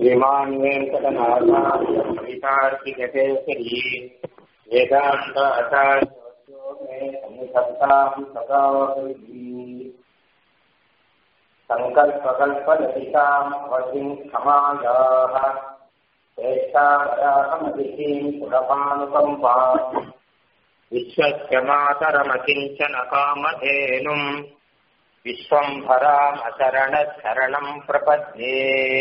श्रीमान् वेङ्कटनाथार्य कवितार्किककेसरी वेदान्ताचार्योऽस्यो मे सन्निधत्ताम् सदा वृद्धि सङ्कल्पकल्पललिताम् वधिम् क्षमायाः श्रेष्ठावराहमतिथीम् सुरपानुकम्पाम् विश्वस्य मातरमकिञ्चन कामधेनुम् विश्वम्भरामशरणशरणम् प्रपद्ये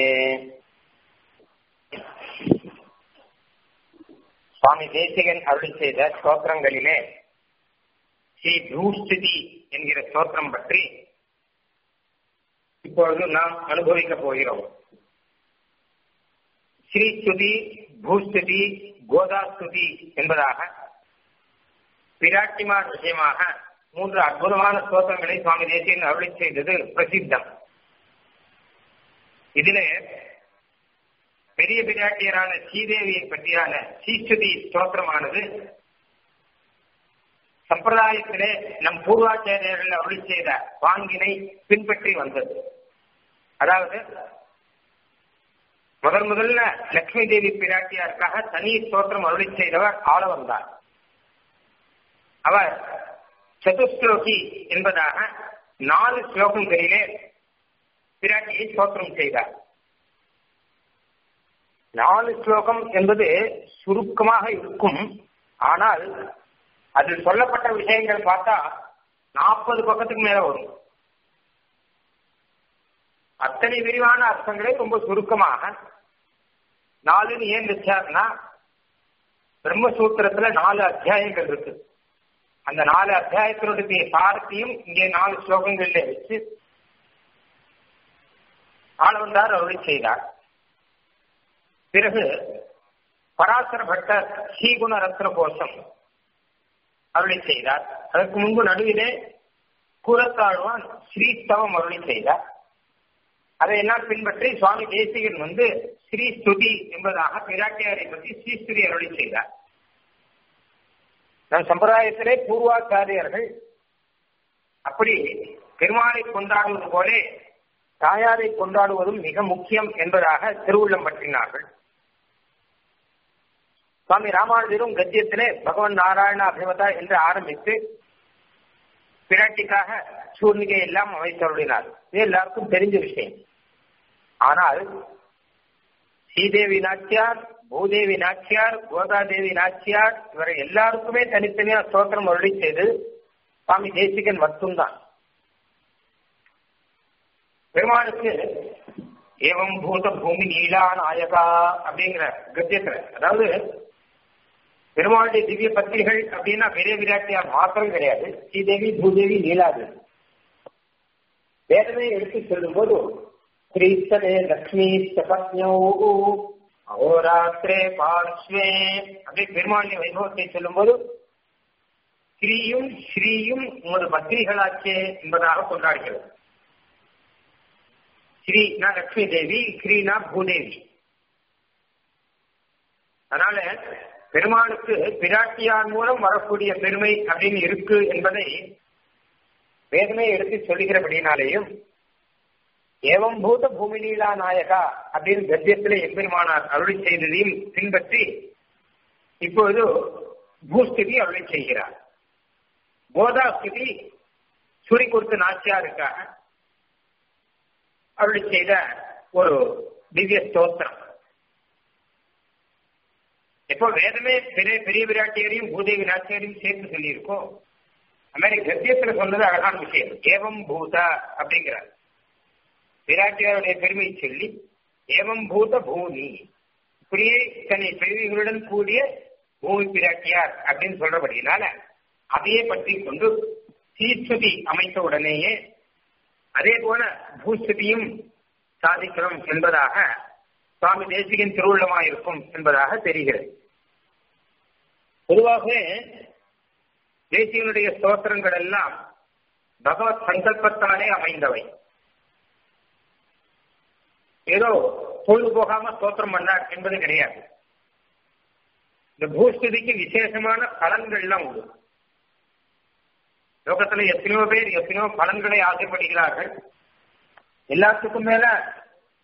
சுவாமி தேசிகன் அருள் செய்த ஸ்தோத்திரங்களிலே ஸ்ரீ பூஸ்துதி என்கிற ஸ்தோத்திரம் பற்றி இப்பொழுது நாம் அனுபவிக்கப் போகிறோம் ஸ்ரீ ஸ்துதி பூஸ்துதி கோதாஸ்துதி என்பதாக பிராட்டிமார் விஷயமாக மூன்று அற்புதமான ஸ்தோத்திரங்களை சுவாமி தேசியன் அருளி செய்தது பிரசித்தம் இதிலே பெரிய பிராட்டியரான ஸ்ரீதேவியை பற்றியான ஸ்ரீஸ்துதி ஸ்தோத்திரமானது சம்பிரதாயத்திலே நம் பூர்வாச்சாரியர்கள் அருளி செய்த வாங்கினை பின்பற்றி வந்தது அதாவது முதல் முதல்ல லட்சுமி தேவி பிராட்டியாருக்காக தனி ஸ்தோத்திரம் அருளி செய்தவர் ஆள வந்தார் அவர் சதுஸ்லோகி என்பதாக நாலு ஸ்லோகங்களிலே பிராட்டியை ஸ்தோத்திரம் செய்தார் நாலு ஸ்லோகம் என்பது சுருக்கமாக இருக்கும் ஆனால் அதில் சொல்லப்பட்ட விஷயங்கள் பார்த்தா நாற்பது பக்கத்துக்கு மேல வரும் அத்தனை விரிவான அர்த்தங்களை ரொம்ப சுருக்கமாக நாலுன்னு ஏன் வச்சார்னா பிரம்மசூத்திரத்துல நாலு அத்தியாயங்கள் இருக்கு அந்த நாலு அத்தியாயத்தினுடைய சாரத்தையும் இங்கே நாலு ஸ்லோகங்களில் வச்சு ஆளவந்தார் அருளை செய்தார் பிறகு பராசர பட்டர் ஸ்ரீகுண ரத்ன கோஷம் அருளை செய்தார் அதற்கு முன்பு நடுவிலே கூறத்தாழ்வான் ஸ்ரீஸ்தவம் அருளை செய்தார் அதையெல்லாம் பின்பற்றி சுவாமி தேசிகன் வந்து ஸ்ரீ ஸ்துதி என்பதாக பிராட்டியாரை பற்றி ஸ்ரீஸ்துதி அருளை செய்தார் நம் சம்பிரதாயத்திலே பூர்வாச்சாரியர்கள் அப்படி பெருமாளை கொண்டாடுவது போலே தாயாரை கொண்டாடுவதும் மிக முக்கியம் என்பதாக திருவுள்ளம் பற்றினார்கள் சுவாமி ராமானுஜரும் கத்தியத்திலே பகவான் நாராயண அபிமதா என்று ஆரம்பித்து பிராட்டிக்காக சூர்ணிகை எல்லாம் அமைத்தருளினார் இது எல்லாருக்கும் தெரிஞ்ச விஷயம் ஆனால் ஸ்ரீதேவி நாச்சியார் பூதேவி நாச்சியார் கோதாதேவி நாச்சியார் இவரை எல்லாருக்குமே தனித்தனியா ஸ்தோத்திரம் அருளி செய்து சுவாமி தேசிகன் மட்டும்தான் பெருமானுக்கு ஏவம் பூத பூமி நீலா நாயகா அப்படிங்கிற கத்தியத்துல அதாவது பெருமாளுடைய திவ்ய பத்திரிகள் அப்படின்னா பெரிய விராட்டியார் மாத்திரம் கிடையாது ஸ்ரீதேவி பூதேவி நீலாதேவி வேதனை எடுத்து சொல்லும் போது ஸ்ரீஸ்தனே லக்ஷ்மி பத்னியோ அகோராத்திரே பார்ஸ்வே அப்படி பெருமாளுடைய வைபவத்தை சொல்லும் போது ஸ்ரீயும் ஸ்ரீயும் உமது பத்திரிகளாச்சே என்பதாக கொண்டாடுகிறது ஸ்ரீனா லட்சுமி தேவி ஸ்ரீனா பூதேவி அதனால பெருமாளுக்கு பிராட்டியார் மூலம் வரக்கூடிய பெருமை அப்படின்னு இருக்கு என்பதை வேதனை எடுத்து சொல்லுகிறபடினாலேயும் ஏவம் பூத பூமிலீலா நாயகா அப்படின்னு கத்தியத்திலே எம்பெருமானார் அருளி செய்ததையும் பின்பற்றி இப்பொழுது பூஸ்திதி அருளி செய்கிறார் கோதாஸ்திதி சுரி கொடுத்து நாச்சியாருக்காக அருளி செய்த ஒரு திவ்ய ஸ்தோத்திரம் இப்போ வேதமே பெரிய பெரிய விராட்டியரையும் பூதேவி நாச்சியாரையும் சேர்த்து சொல்லியிருக்கோம் அது மாதிரி கத்தியத்துல சொன்னது அழகான விஷயம் ஏவம் பூதா அப்படிங்கிறார் விராட்டியாருடைய பெருமையை சொல்லி ஏவம் பூத பூமி இப்படியே தன்னை பெருமைகளுடன் கூடிய பூமி பிராட்டியார் அப்படின்னு சொல்றபடினால அதையே பற்றி கொண்டு சீஸ்துதி அமைத்த உடனேயே அதே போல பூஸ்துதியும் சாதிக்கிறோம் என்பதாக சுவாமி தேசிகன் திருவுள்ளமாக இருக்கும் என்பதாக தெரிகிறது பொதுவாகவே தேசியனுடைய ஸ்தோத்திரங்கள் எல்லாம் பகவத் சங்கல்பத்தாலே அமைந்தவை ஏதோ பொழுது போகாம ஸ்தோத்திரம் பண்ணார் என்பது கிடையாது இந்த பூஸ்துதிக்கு விசேஷமான பலன்கள்லாம் உண்டு லோகத்துல எத்தனையோ பேர் எத்தனையோ பலன்களை ஆசைப்படுகிறார்கள் எல்லாத்துக்கும் மேல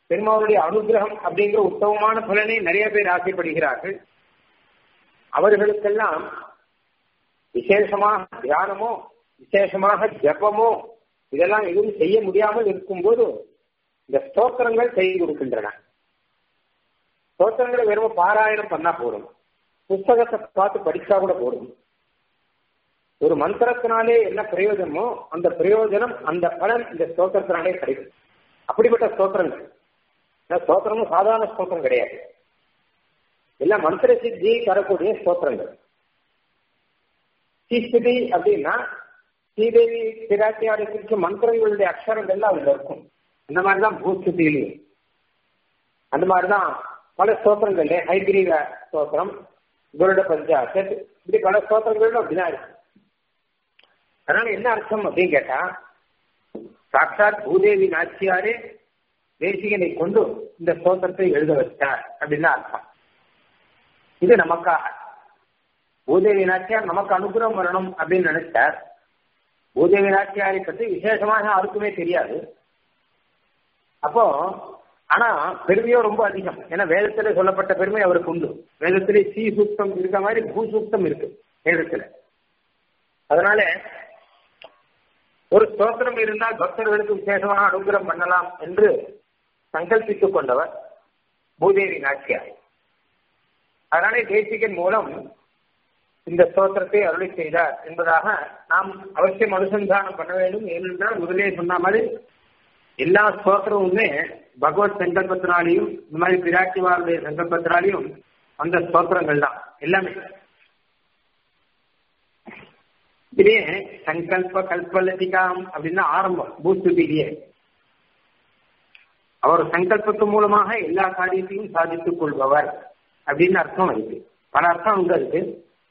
பெருமாளுடைய அனுகிரகம் அப்படிங்கிற உத்தமமான பலனை நிறைய பேர் ஆசைப்படுகிறார்கள் அவர்களுக்கெல்லாம் விசேஷமாக தியானமோ விசேஷமாக ஜபமோ இதெல்லாம் எதுவும் செய்ய முடியாமல் இருக்கும்போது இந்த ஸ்தோத்திரங்கள் செய்து கொடுக்கின்றன ஸ்தோத்திரங்களை வெறும் பாராயணம் பண்ணா போதும் புஸ்தகத்தை பார்த்து படிச்சா கூட போதும் ஒரு மந்திரத்தினாலே என்ன பிரயோஜனமோ அந்த பிரயோஜனம் அந்த பலன் இந்த ஸ்தோத்திரத்தினாலே கிடைக்கும் அப்படிப்பட்ட ஸ்தோத்திரங்கள் ஸ்தோத்திரமும் சாதாரண ஸ்தோத்திரம் கிடையாது எல்லாம் மந்திர சித்தி தரக்கூடிய ஸ்தோத்திரங்கள் ஸ்ரீஸ்துதி அப்படின்னா ஸ்ரீதேவி பிராட்டியாரை குறிச்ச மந்திரங்களுடைய அக்ஷரங்கள்லாம் அதுல இருக்கும் அந்த மாதிரிதான் பூஸ்துதியிலையும் அந்த மாதிரிதான் பல ஸ்தோத்திரங்கள்ல ஹைகிரீவ ஸ்தோத்திரம் குருட பஞ்சாசத் இப்படி பல ஸ்தோத்திரங்களும் அப்படிதான் இருக்கு அதனால என்ன அர்த்தம் அப்படின்னு கேட்டா சாட்சாத் பூதேவி நாச்சியாரே தேசிகனை கொண்டு இந்த ஸ்தோத்திரத்தை எழுத வச்சார் அப்படின்னு அர்த்தம் இது நமக்காக பூதேவி நாச்சியார் நமக்கு அனுகிரகம் வரணும் அப்படின்னு நினைச்சார் பூதேவி நாச்சியாரை பற்றி விசேஷமாக யாருக்குமே தெரியாது அப்போ ஆனா பெருமையோ ரொம்ப அதிகம் ஏன்னா வேதத்துல சொல்லப்பட்ட பெருமை அவருக்கு உண்டு வேதத்திலே சீ சூக்தம் இருக்க மாதிரி பூ சூக்தம் இருக்கு வேதத்துல அதனால ஒரு ஸ்தோத்திரம் இருந்தால் பக்தர்களுக்கு விசேஷமாக அனுகிரகம் பண்ணலாம் என்று சங்கல்பித்துக் கொண்டவர் பூதேவி நாச்சியார் அதனாலே தேசிகன் மூலம் இந்த ஸ்தோத்திரத்தை அருளை செய்தார் என்பதாக நாம் அவசியம் அனுசந்தானம் பண்ண வேண்டும் ஏனென்றால் முதலே சொன்ன மாதிரி எல்லா ஸ்தோத்திரமுமே பகவத் சங்கல்பத்தினாலையும் இந்த மாதிரி பிராட்டிவாருடைய சங்கல்பத்தினாலையும் அந்த ஸ்தோத்திரங்கள் தான் எல்லாமே இதே சங்கல்ப கல்பலதிகாம் அப்படின்னா ஆரம்பம் பூஸ்துதிலேயே அவர் சங்கல்பத்து மூலமாக எல்லா காரியத்தையும் சாதித்துக் கொள்பவர் அப்படின்னு அர்த்தம் இருக்கு பல அர்த்தம் உண்டு இருக்கு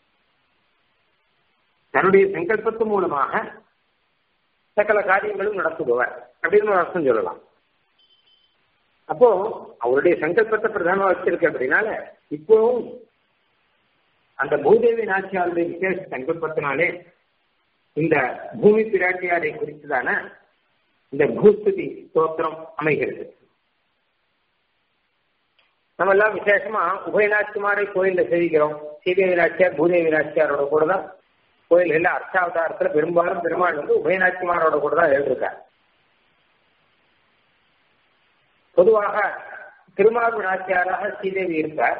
தன்னுடைய சங்கல்பத்து மூலமாக சகல காரியங்களும் நடத்துபவர் அப்படின்னு ஒரு அர்த்தம் சொல்லலாம் அப்போ அவருடைய சங்கல்பத்தை பிரதானமா வச்சிருக்கு அப்படின்னால இப்போவும் அந்த பூதேவி நாச்சியாருடைய விசேஷ சங்கல்பத்தினாலே இந்த பூமி பிராட்டியாரை குறித்துதான இந்த பூஸ்துதி ஸ்தோத்திரம் அமைகிறது நம்ம எல்லாம் விசேஷமா உபயநாச்சிமாரை கோயில்ல சேவிக்கிறோம் ஸ்ரீதேவி நாச்சியார் பூதேவி நாச்சியாரோட கூட தான் கோயில்கள்ல அர்ச்சாவதாரத்துல பெரும்பாலும் பெருமாள் வந்து உபயநாச்சிமாரோட கூட தான் எழுதிருக்கார் பொதுவாக திருமாவு நாச்சியாராக ஸ்ரீதேவி இருக்கார்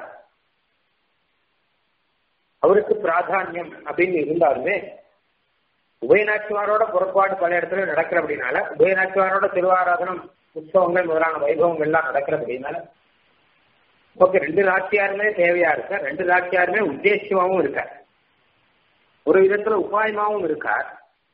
அவருக்கு பிராதானியம் அப்படின்னு இருந்தாலுமே உபயநாச்சிமாரோட புறப்பாடு பல இடத்துல நடக்கிற அப்படின்னால உபயநாச்சிமாரோட திருவாராதனம் உற்சவங்கள் முதலான வைபவங்கள் எல்லாம் நடக்கிற அப்படின்னால ஓகே ரெண்டு நாச்சியாருமே தேவையா இருக்க ரெண்டு நாச்சியாருமே உத்தேசியமாவும் இருக்கார் ஒரு விதத்துல உபாயமாவும் இருக்கார்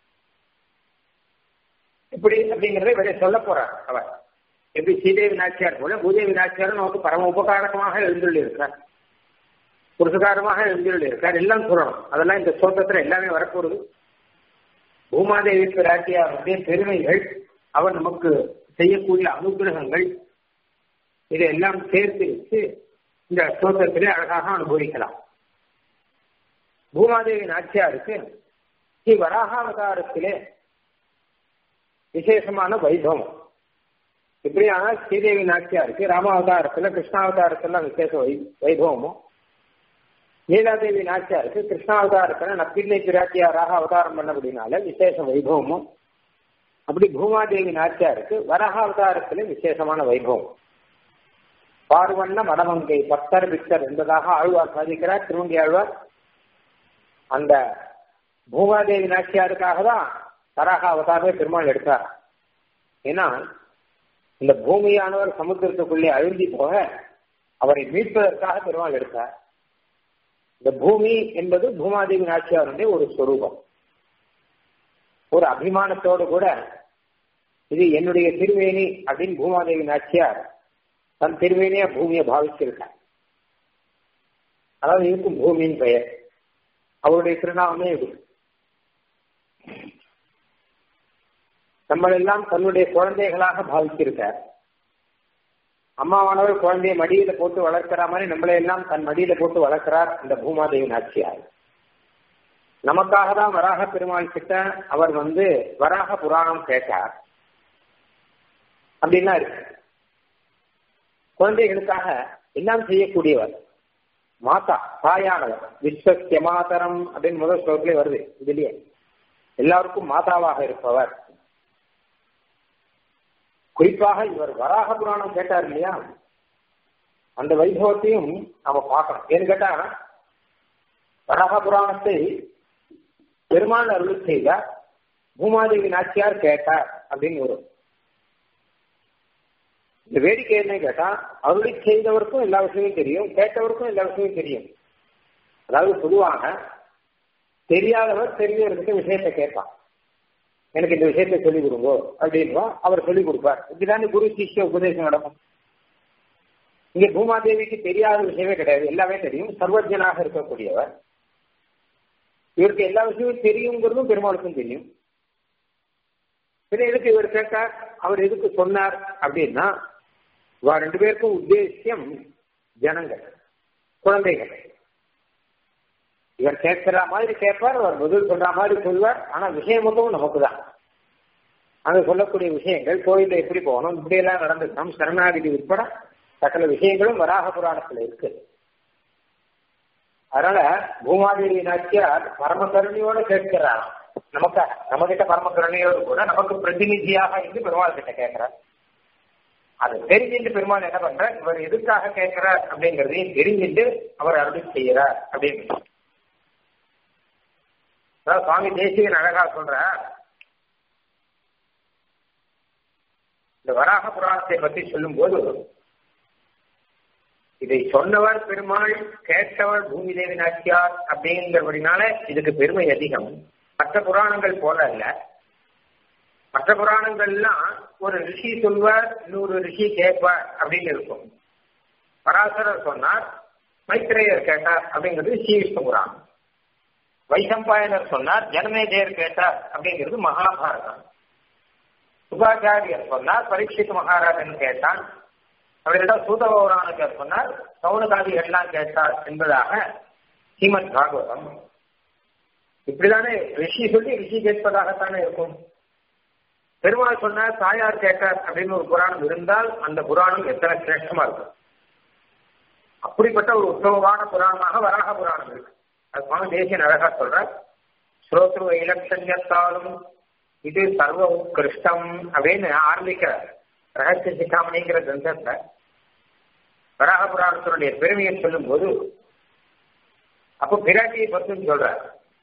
எப்படி அப்படிங்கறத இவரை சொல்ல போறார் அவர் எப்படி ஸ்ரீதேவி நாச்சியார் போல பூதேவி நாச்சியாரும் நமக்கு பரம உபகாரகமாக எழுந்துள்ளி இருக்கார் புருஷகாரமாக எழுந்துள்ளி இருக்கார் எல்லாம் சொல்லணும் அதெல்லாம் இந்த சோத்தத்துல எல்லாமே வரப்போகுது பூமாதேவி பிராட்டியாருடைய பெருமைகள் அவர் நமக்கு செய்யக்கூடிய அனுகிரகங்கள் இதையெல்லாம் சேர்த்து வச்சு இந்த ஸ்தோத்திரத்திலே அழகாக அனுபவிக்கலாம் பூமாதேவி நாச்சியாருக்கு ஸ்ரீ வராகாவதாரத்திலே விசேஷமான வைபவம் இப்படியான ஸ்ரீதேவி நாச்சியாருக்கு ராமாவதாரத்துல கிருஷ்ணாவதாரத்துல விசேஷ வை வைபவமும் நீலாதேவி நாச்சியாருக்கு கிருஷ்ணாவதாரத்துல நப்பிள்ளை பிராட்டியாராக அவதாரம் பண்ணபடினால விசேஷ வைபவமும் அப்படி பூமாதேவி நாச்சியாருக்கு வரஹ அவதாரத்துல விசேஷமான வைபவம் பார்வண்ண மடமங்கை பக்தர் பிக்தர் என்பதாக ஆழ்வார் சாதிக்கிறார் திருவங்கி ஆழ்வார் அந்த பூமாதேவி நாச்சியாருக்காக தான் வராக அவதாரமே பெருமாள் எடுத்தார் ஏன்னா இந்த பூமியானவர் சமுத்திரத்துக்குள்ளே அழுந்தி போக அவரை மீட்பதற்காக பெருமாள் எடுத்தார் இந்த பூமி என்பது பூமாதேவி நாச்சியாருடைய ஒரு ஸ்வரூபம் ஒரு அபிமானத்தோடு கூட இது என்னுடைய திருவேணி அப்படின்னு பூமாதேவி நாச்சியார் தன் திருவேணியா பூமியை பாவிச்சிருக்கார் அதாவது இருக்கும் பூமியின் பெயர் அவருடைய திருநாமே இது நம்மளெல்லாம் தன்னுடைய குழந்தைகளாக பாவிச்சிருக்கார் அம்மாவானவர் குழந்தைய மடியில போட்டு வளர்க்கிற மாதிரி நம்மளை எல்லாம் தன் மடியில போட்டு வளர்க்கிறார் அந்த பூமாதேவி நாச்சியார் நமக்காக தான் வராக பெருமாள் கிட்ட அவர் வந்து வராக புராணம் கேட்டார் அப்படின்னா இருக்கு குழந்தைகளுக்காக எல்லாம் செய்யக்கூடியவர் மாதா தாயானவர் விஸ்வசிய மாதரம் அப்படின்னு முதல் ஸ்லோகத்திலே வருது இதுலயே எல்லாருக்கும் மாதாவாக இருப்பவர் குறிப்பாக இவர் வராக புராணம் கேட்டார் இல்லையா அந்த வைபவத்தையும் நாம பார்க்கணும் ஏன்னு கேட்டா வராக புராணத்தை பெருமாள் அருள் செய்தார் பூமாதேவி நாச்சியார் கேட்டார் அப்படின்னு வரும் இந்த வேடிக்கை என்ன கேட்டா அருளி செய்தவருக்கும் எல்லா விஷயமும் தெரியும் கேட்டவருக்கும் எல்லா விஷயமும் தெரியும் அதாவது பொதுவாக தெரியாதவர் தெரிஞ்சவர்கிட்ட விஷயத்தை கேட்பான் எனக்கு இந்த விஷயத்தை சொல்லிக் கொடுங்கோ அப்படின்வா அவர் சொல்லிக் கொடுப்பார் இப்படிதானே குரு சிஷ்ய உபதேசம் நடக்கும் இங்க பூமாதேவிக்கு தெரியாத விஷயமே கிடையாது எல்லாமே தெரியும் சர்வஜனாக இருக்கக்கூடியவர் இவருக்கு எல்லா விஷயமும் தெரியுங்கிறதும் பெருமாளுக்கும் தெரியும் பின்ன எதுக்கு இவர் கேட்டார் அவர் எதுக்கு சொன்னார் அப்படின்னா இவா ரெண்டு பேருக்கும் உத்தேசியம் ஜனங்கள் குழந்தைகள் இவர் கேட்கிற மாதிரி கேட்பார் அவர் பதில் சொல்ற மாதிரி சொல்வார் ஆனா விஷயம் மொத்தமும் நமக்கு தான் அங்க சொல்லக்கூடிய விஷயங்கள் கோயில்ல எப்படி போகணும் இப்படி எல்லாம் நடந்துக்கணும் சரணாகிதி உட்பட சகல விஷயங்களும் வராக புராணத்துல இருக்கு அதனால பூமாதேவி நாச்சியார் பரமகருணையோட கேட்கிறார் நமக்கு நம்ம கிட்ட பரமகருணையோடு கூட நமக்கு பிரதிநிதியாக இருந்து பெருமாள் கிட்ட கேட்கிறார் அது தெரிஞ்சுட்டு பெருமாள் என்ன பண்ற இவர் எதுக்காக கேட்கிறார் அப்படிங்கறதையும் தெரிஞ்சுட்டு அவர் அருள் செய்யறார் அப்படின்னு அதாவது சுவாமி தேசிகன் அழகா சொல்ற இந்த வராக புராணத்தை பற்றி சொல்லும் போது இதை சொன்னவர் பெருமாள் கேட்டவர் பூமி தேவி நாச்சியார் அப்படிங்கிறபடினால இதுக்கு பெருமை அதிகம் மற்ற புராணங்கள் போல அல்ல மற்ற புராணங்கள்லாம் ஒரு ரிஷி சொல்வார் இன்னொரு ரிஷி கேட்பார் அப்படின்னு இருக்கும் பராசரர் சொன்னார் மைத்திரேயர் கேட்டார் அப்படிங்கிறது ஸ்ரீ விஷ்ணு புராணம் வைசம்பாயனர் சொன்னார் ஜனமேஜயர் கேட்டார் அப்படிங்கிறது மகாபாரதம் சுபாச்சாரியர் சொன்னார் பரீட்சித் மகாராஜன் கேட்டான் அவரிடம் சூதபௌராணக்கர் சொன்னார் சவுனகாதி எல்லாம் கேட்டார் என்பதாக ஸ்ரீமத் பாகவதம் இப்படிதானே ரிஷி சொல்லி ரிஷி கேட்பதாகத்தானே இருக்கும் பெருமாள் சொன்னார் தாயார் கேட்டார் அப்படின்னு ஒரு புராணம் இருந்தால் அந்த புராணம் எத்தனை சிரேஷ்டமா இருக்கும் அப்படிப்பட்ட ஒரு உத்தமமான புராணமாக வராக புராணம் இருக்கு அது சுவாமி தேசியன் அழகா சொல்றார் ஸ்ரோத்ரு இலட்சண்யத்தாலும் இது சர்வ உத்கிருஷ்டம் அப்படின்னு ஆரம்பிக்கிறார் ரகசிய சிக்காமணிங்கிற கிரந்தத்தை வராக புராணத்தினுடைய பெருமையை சொல்லும் போது அப்போ பிராட்டியை பற்றி சொல்றார்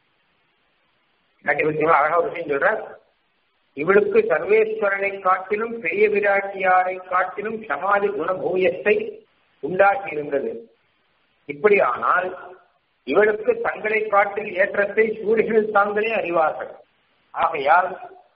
பிராட்டி பற்றி அழகா ஒரு விஷயம் சொல்றார் இவளுக்கு சர்வேஸ்வரனை காட்டிலும் பெரிய விராட்டியாரை காட்டிலும் சமாதி குணபூயத்தை உண்டாக்கி இருந்தது இப்படி ஆனால் இவளுக்கு தங்களை காட்டில் ஏற்றத்தை சூரியர்கள் தாங்களே அறிவார்கள் ஆகையால்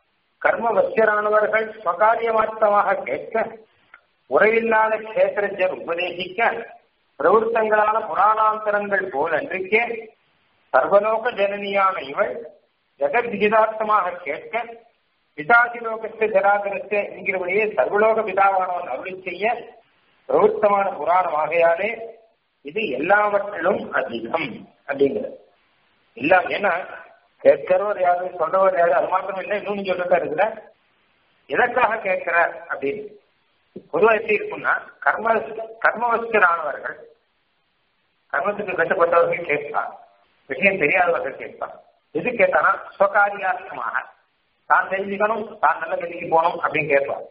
கர்மவசியரானவர்கள் ஸ்வகாரியமார்த்தமாக கேட்க உறவில்லாத கஷேத்திரஜர் உபதேசிக்க பிரவருத்தங்களான புராணாந்தரங்கள் போல் அன்றைக்கே சர்வலோக ஜனனியான இவள் ஜெகத்விகிதார்த்தமாக கேட்க பிதாசி லோகத்தை ஜராகரத்தை என்கிறபடியே சர்வலோக பிதாவானவன் அருளி செய்ய பிரவருத்தமான புராணம் ஆகையாலே இது எல்லாவற்றிலும் அதிகம் அப்படிங்கிறது எல்லாம் ஏன்னா கேட்கிறவர் யாரு சொல்றவர் யாரு அது மாத்திரம் இல்லை இன்னும் சொல்லிட்டா இருக்கிற எதற்காக கேட்கிறார் அப்படின்னு பொதுவாக எப்படி இருக்கும்னா கர்ம கர்மவஸ்தரானவர்கள் கர்மத்துக்கு கட்டுப்பட்டவர்கள் கேட்பார் விஷயம் தெரியாதவர்கள் கேட்பார் எது கேட்டானா ஸ்வகாரியார்த்தமாக தான் தெரிஞ்சுக்கணும் தான் நல்ல கல்விக்கு போகணும் அப்படின்னு கேட்பார்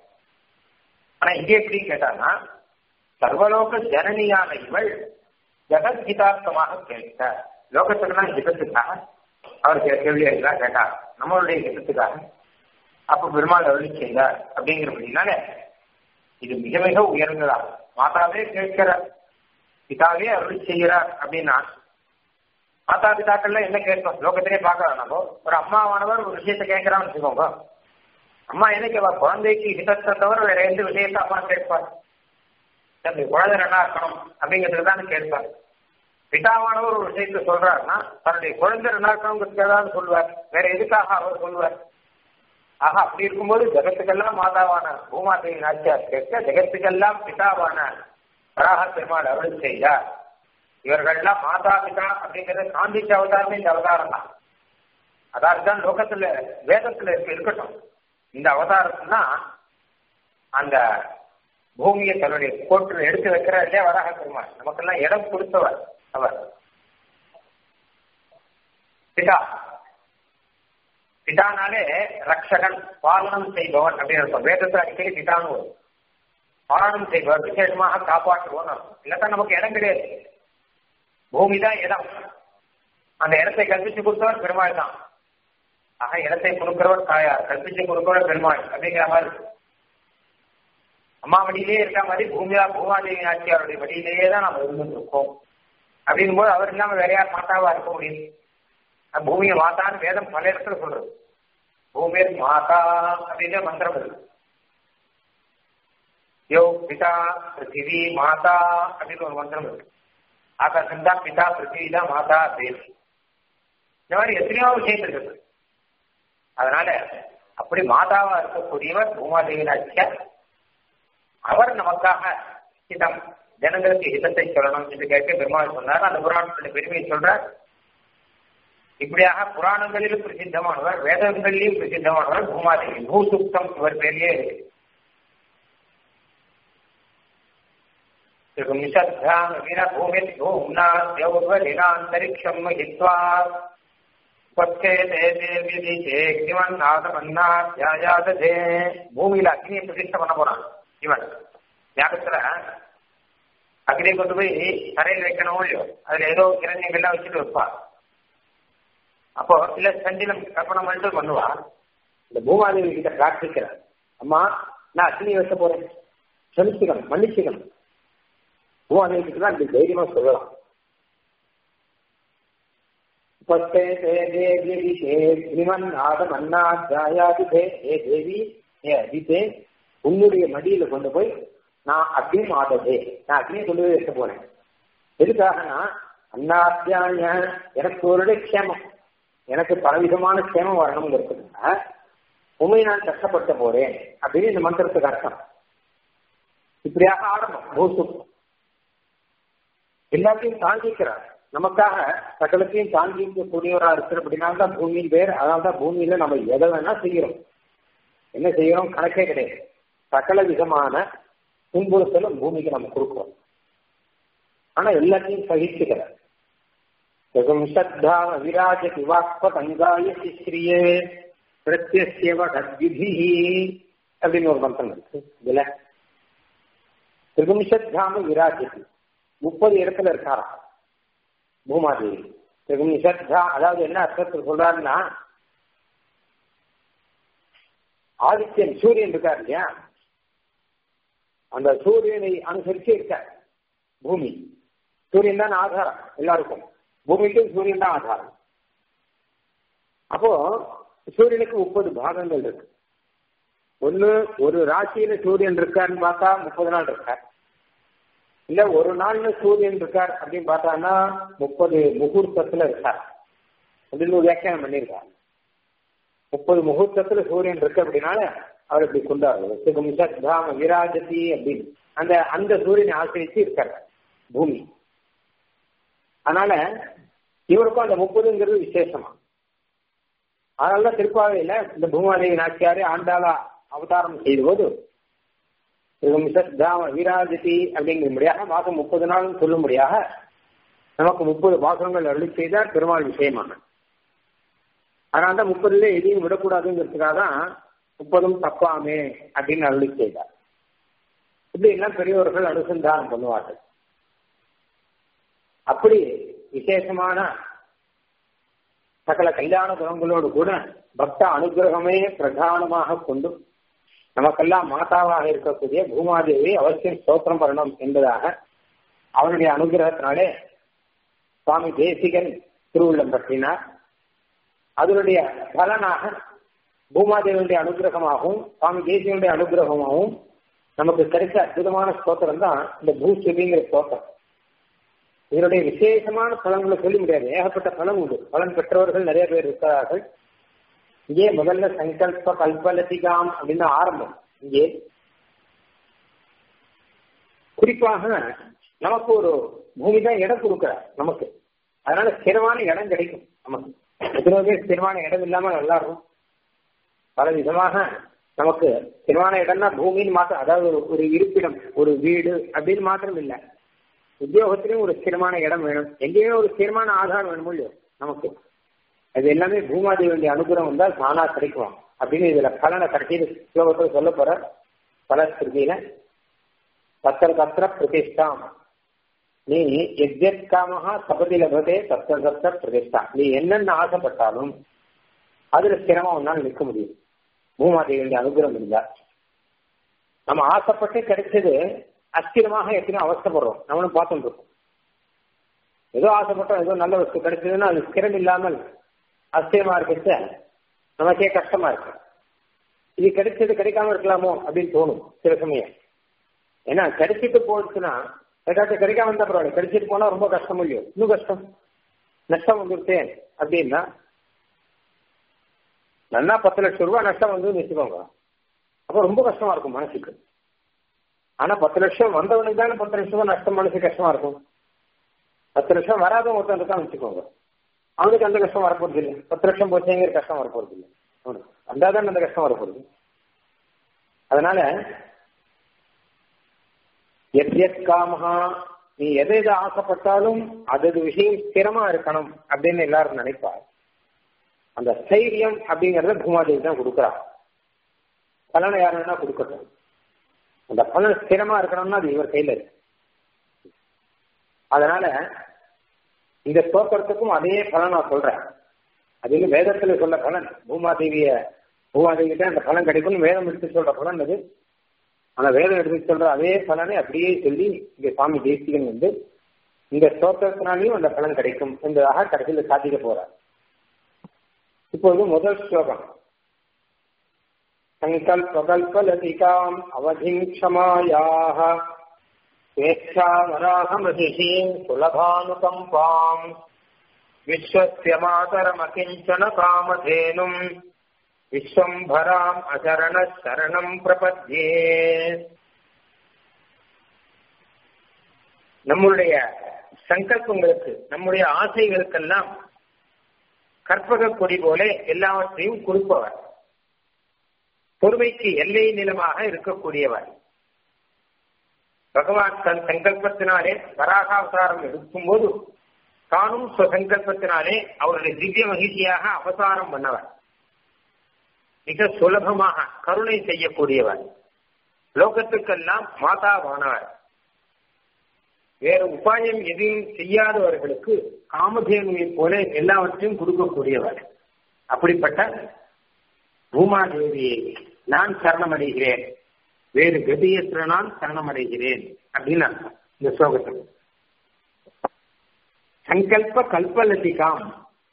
ஆனா இங்கே எப்படி கேட்டானா சர்வலோக ஜனனியான இவள் ஜெகத்கிதார்த்தமாக கேட்க லோகத்துக்குனா ஹிதத்துக்காக அவர் கேள்வி எல்லாம் கேட்டார் நம்மளுடைய ஹிதத்துக்காக அப்ப பெருமாள் அருளி செய்தார் அப்படிங்கிறபடினால இது மிக மிக உயர்ந்ததா மாதாவே கேட்கிறார் பிதாவே அருளி செய்கிறார் அப்படின்னா மாதா பிதாக்கள்ல என்ன கேட்போம் லோகத்திலே பார்க்கலாம் நம்ம ஒரு அம்மாவானவர் ஒரு விஷயத்தை கேட்கிறான்னு வச்சுக்கோங்க அம்மா என்ன கேட்பா குழந்தைக்கு ஹிதத்தை தவிர வேற எந்த விஷயத்தை அம்மா கேட்பார் தம்பி குழந்தை நல்லா இருக்கணும் அப்படிங்கிறதுக்கு தான் கேட்பார் பிதாவானவர் ஒரு விஷயத்த சொல்றாருன்னா தன்னுடைய குழந்தை நல்லா இருக்கணுங்கிறதுக்கு ஏதாவது சொல்லுவார் வேற எதுக்காக அவர் சொல்லுவார் ஆக அப்படி இருக்கும்போது ஜெகத்துக்கெல்லாம் மாதாவான பூமாதேவி நாச்சியார் கேட்க ஜெகத்துக்கெல்லாம் பிதாவான வராக பெருமாள் அருள் செய்தார் இவர்கள்லாம் மாதா பிதா அப்படிங்கிறது காந்திச்ச அவதாரமே இந்த அவதாரம் தான் அதாவது தான் லோகத்துல வேதத்துல இருக்க இருக்கட்டும் இந்த அவதாரத்துனா அந்த பூமியை தன்னுடைய கோட்டில் எடுத்து வைக்கிறார் இல்லையா வராக பெருமாள் நமக்கெல்லாம் இடம் கொடுத்தவர் அவர் பிதா பிதானாலே ரக்ஷகன் பாலனம் செய்பவன் அப்படின்னு அர்த்தம் வேதத்தில் அடிக்கடி பிதான்னு வரும் பாலனம் செய்பவர் விசேஷமாக காப்பாற்றுவோம் இல்லத்தான் நமக்கு இடம் கிடையாது பூமி தான் இடம் அந்த இடத்தை கல்பிச்சு கொடுத்தவர் பெருமாள் தான் ஆக இடத்தை கொடுக்கிறவர் தாயார் கல்பிச்சு கொடுக்கிறவர் பெருமாள் அப்படிங்கிற மாதிரி அம்மா வழியிலே இருக்க மாதிரி பூமியா பூமாதேவி நாச்சியாருடைய வழியிலேயே தான் நம்ம இருந்துட்டு இருக்கோம் அப்படிங்கும் போது அவர் இல்லாம வேற யார் மாதாவா இருக்க முடியும் பூமியை மாதான்னு வேதம் பல இடத்துல சொல்றது பூமியர் மாதா அப்படின்னு மந்திரம் இருக்கு யோ பிதா பிருத்திவி மாதா அப்படின்னு ஒரு மந்திரம் இருக்கு ஆகாசம் தான் பிதா பிருத்திவி தான் மாதா அப்படின்னு இந்த மாதிரி எத்தனையோ விஷயம் இருக்குது அதனால அப்படி மாதாவா இருக்கக்கூடியவர் பூமாதேவி நாச்சியார் அவர் நமக்காக ஹிதம் ஜனங்களுக்கு ஹிதத்தை சொல்லணும் என்று கேட்க பெருமாள் சொன்னார் அந்த புராணத்துல பெருமையை சொல்றார் இப்படியாக புராணங்களிலும் பிரசித்தமானவர் வேதங்களிலும் பிரசித்தமானவர் பூமாதேவி பூசுக்தம் இவர் பேரிலே இருக்கு வீரபூமி பூம்னா தேவரினாந்தரிக்ஷம் மகித்வா பூமியில அக்னியை பிரதிஷ்ட பண்ண போறான் இவன் ஞாபகத்துல அக்னியை கொண்டு போய் தரையில் வைக்கணும் இல்லையோ அதுல ஏதோ கிரண்யங்கள்லாம் வச்சுட்டு வைப்பா அப்போ இல்ல சண்டிலம் கற்பனம் பண்ணிட்டு பண்ணுவா இந்த பூமாதேவி கிட்ட பிரார்த்திக்கிறார் அம்மா நான் அக்னி வைக்க போறேன் சமிச்சுக்கணும் மன்னிச்சுக்கணும் பூமாதேவி கிட்ட தான் இப்படி தைரியமா சொல்லலாம் ஏ தேவி ஏ அதிதே உன்னுடைய மடியில கொண்டு போய் நான் அக்னி மாததே நான் அக்னியை கொண்டு போய் வைக்க போனேன் எதுக்காகனா அன்னாத்தியாய எனக்கு ஒரு க்ஷேமம் எனக்கு பலவிதமான க்ஷேமம் வரணுங்கிறதுக்காக உண்மை நான் கஷ்டப்படுத்த போறேன் அப்படின்னு இந்த மந்திரத்துக்கு அர்த்தம் இப்படியாக ஆரம்பம் பூசு எல்லாத்தையும் தாங்கிக்கிறார் நமக்காக சகலத்தையும் தாங்கிக்கக்கூடியவரா இருக்கிற அப்படின்னால்தான் பூமியின் பேர் அதனால்தான் பூமியில நம்ம எதை வேணா செய்யறோம் என்ன செய்யறோம் கணக்கே கிடையாது சகல விதமான துன்புறுத்தலும் பூமிக்கு நம்ம கொடுக்கிறோம் ஆனா எல்லாத்தையும் சகிச்சுக்கிறார் ஸ்ரத்தா விராஜதி வாக்பதங்காய சிஸ்ரியே பிரத்யவ கத்விதி அப்படின்னு ஒரு மந்திரம் இருக்கு இதுல திரிகும்சத்தாம விராஜதி முப்பது இடத்துல இருக்காராம் பூமாதேவி திரிகும்சத்தா அதாவது என்ன அர்த்தத்தில் சொல்றாருன்னா ஆதித்யன் சூரியன் இருக்கார் இல்லையா அந்த சூரியனை அனுசரிச்சு இருக்க பூமி சூரியன் தான் ஆதாரம் எல்லாருக்கும் பூமிக்கும் சூரியன் தான் ஆதாரம் அப்போ சூரியனுக்கு முப்பது பாகங்கள் இருக்கு ஒண்ணு ஒரு ராசியில சூரியன் இருக்காருன்னு பார்த்தா முப்பது நாள் இருக்கார் இல்ல ஒரு நாள்ல சூரியன் இருக்கார் அப்படின்னு பார்த்தான்னா முப்பது முகூர்த்தத்துல இருக்கார் அப்படின்னு ஒரு வியாக்கியானம் பண்ணியிருக்கார் முப்பது முகூர்த்தத்துல சூரியன் இருக்கு அப்படின்னால அவர் இப்படி கொண்டாடுறது விராஜதி அப்படின்னு அந்த அந்த சூரியனை ஆசிரிச்சு இருக்கார் பூமி அதனால இவருக்கும் அந்த முப்பதுங்கிறது விசேஷமா அதனாலதான் திருப்பாவையில இந்த பூமாதேவி நாச்சியாரு ஆண்டாளா அவதாரம் செய்த போது வீராஜதி அப்படிங்கும்படியாக மாதம் முப்பது நாள் சொல்லும்படியாக நமக்கு முப்பது மாசங்கள் அருளி செய்தார் பெருமாள் விஷயமான அதனால தான் முப்பதுல எதையும் விடக்கூடாதுங்கிறதுக்காக தான் முப்பதும் தப்பாமே அப்படின்னு அருளி செய்தார் இப்படி எல்லாம் பெரியவர்கள் அனுசந்தானம் பண்ணுவார்கள் அப்படி விசேஷமான சகல கல்யாண குணங்களோடு கூட பக்த அனுகிரகமே பிரதானமாக கொண்டு நமக்கெல்லாம் மாதாவாக இருக்கக்கூடிய பூமாதேவி அவசியம் ஸ்தோத்திரம் பண்ணணும் என்பதாக அவனுடைய அனுகிரகத்தினாலே சுவாமி தேசிகன் திருவுள்ளம் பற்றினார் அதனுடைய பலனாக பூமாதேவியுடைய அனுகிரகமாகவும் சுவாமி தேசியனுடைய அனுகிரகமாகவும் நமக்கு கிடைச்ச அற்புதமான ஸ்தோத்திரம் தான் இந்த பூஸ்துதிங்கிற ஸ்தோத்திரம் இதனுடைய விசேஷமான பலன்களை சொல்ல முடியாது ஏகப்பட்ட பலன் உண்டு பலன் பெற்றவர்கள் நிறைய பேர் இருக்கிறார்கள் இங்கே முதல்ல சங்கல்ப கல்பலதிகாம் அப்படின்னு ஆரம்பம் இங்கே குறிப்பாக நமக்கு ஒரு பூமி தான் இடம் கொடுக்கிறார் நமக்கு அதனால ஸ்திரமான இடம் கிடைக்கும் நமக்கு எத்தனை பேர் ஸ்திரமான இடம் இல்லாம நல்லா இருக்கும் பல விதமாக நமக்கு ஸ்திரமான இடம்னா பூமின்னு மாத்திரம் அதாவது ஒரு இருப்பிடம் ஒரு வீடு அப்படின்னு மாத்திரம் இல்லை உத்தியோகத்திலையும் ஒரு ஸ்திரமான இடம் வேணும் எங்கேயுமே ஒரு ஸ்திரமான ஆதாரம் வேணும் இல்லையோ நமக்கு அது எல்லாமே பூமாதேவியுடைய அனுகிரகம் வந்தால் தானா கிடைக்கும் அப்படின்னு இதுல பலனை கடைசியில் ஸ்லோகத்தில் சொல்ல போற பல ஸ்ருதியில தத்திர தத்திர பிரதிஷ்டாம் நீ எத்யத் காமஹா சபதி லபதே தத்திர தத்திர பிரதிஷ்டா நீ என்னென்ன ஆசைப்பட்டாலும் அதுல ஸ்திரமா உன்னால் நிற்க முடியும் பூமாதேவியுடைய அனுகிரகம் இருந்தா நம்ம ஆசைப்பட்டு கிடைச்சது அஸ்திரமாக எத்தனையோ அவஸ்தப்படுறோம் நம்மளும் பார்த்துட்டு இருக்கோம் ஏதோ ஆசைப்பட்டோம் ஏதோ நல்ல வஸ்து கிடைச்சதுன்னா அது ஸ்திரம் இல்லாமல் அஸ்திரமா இருக்கிறது நமக்கே கஷ்டமா இருக்கு இது கிடைச்சது கிடைக்காம இருக்கலாமோ அப்படின்னு தோணும் சில சமயம் ஏன்னா கிடைச்சிட்டு போச்சுன்னா ஏதாச்சும் கிடைக்காம இருந்தா பரவாயில்ல கிடைச்சிட்டு போனா ரொம்ப கஷ்டம் இல்லையோ இன்னும் கஷ்டம் நஷ்டம் வந்துருச்சேன் அப்படின்னா நல்லா பத்து லட்சம் ரூபாய் நஷ்டம் வந்து வச்சுக்கோங்க அப்போ ரொம்ப கஷ்டமா இருக்கும் மனசுக்கு ஆனா பத்து லட்சம் வந்தவனுக்கு தானே பத்து லட்சம் ரூபாய் நஷ்டம் மனசு கஷ்டமா இருக்கும் பத்து லட்சம் வராதவன் ஒருத்தன் இருக்கான்னு வச்சுக்கோங்க அவனுக்கு அந்த கஷ்டம் வரப்போறது இல்லை பத்து லட்சம் போச்சுங்கிற கஷ்டம் வரப்போறது இல்லை அவனுக்கு வந்தாதான் அந்த கஷ்டம் வரப்போறது அதனால எத் காமஹா நீ எதை எதை ஆசைப்பட்டாலும் அது விஷயம் ஸ்திரமா இருக்கணும் அப்படின்னு எல்லாரும் நினைப்பார் அந்த ஸ்தைரியம் அப்படிங்கறத பூமாதேவி தான் கொடுக்குறா பலனை யார் வேணா கொடுக்கட்டும் அந்த பலன் ஸ்திரமா இருக்கணும்னா அது இவர் கையில இருக்கு அதனால இந்த ஸ்தோத்திரத்துக்கும் அதே பலன் நான் சொல்றேன் அது இன்னும் வேதத்துல சொல்ல பலன் பூமாதேவிய பூமாதேவி தான் அந்த பலன் கிடைக்கும்னு வேதம் எடுத்து சொல்ற பலன் அது ஆனா வேதம் எடுத்து சொல்ற அதே பலனை அப்படியே சொல்லி இங்க சுவாமி தேசிகன் வந்து இந்த ஸ்தோத்திரத்தினாலையும் அந்த பலன் கிடைக்கும் என்பதாக கடைசியில் சாதிக்க போறார் இப்போது முதல் ஸ்லோகம் சங்கல்பகல்பலதிகாம் அவதிம் க்ஷமாயாக स्वेच्छावराहमहिषीम् सुलभानुकम्पाम् विश्वस्य मातरमकिञ्चन कामधेनुम् विश्वम्भराम् अचरणः शरणम् प्रपद्ये நம்முடைய சங்கல்பங்களுக்கு நம்முடைய ஆசைகளுக்கெல்லாம் கற்பக கொடி போல எல்லாவற்றையும் கொடுப்பவர் பொறுமைக்கு எல்லை நிலமாக இருக்கக்கூடியவர் பகவான் தன் சங்கல்பத்தினாலே வராகாவதாரம் எடுக்கும் போது தானும் சங்கல்பத்தினாலே அவருடைய திவ்ய மகிழ்ச்சியாக அவதாரம் பண்ணவர் மிக சுலபமாக கருணை செய்யக்கூடியவர் லோகத்துக்கெல்லாம் மாதாவானவர் வேறு உபாயம் எதையும் செய்யாதவர்களுக்கு காமதேனுவை போல எல்லாவற்றையும் கொடுக்கக்கூடியவர் அப்படிப்பட்ட பூமாதேவியை நான் சரணமடைகிறேன் வேறு கதியற்ற நான் சரணமடைகிறேன் அப்படின்னு அர்த்தம் இந்த ஸ்லோகத்துக்கு சங்கல்ப கல்பலதிகாம்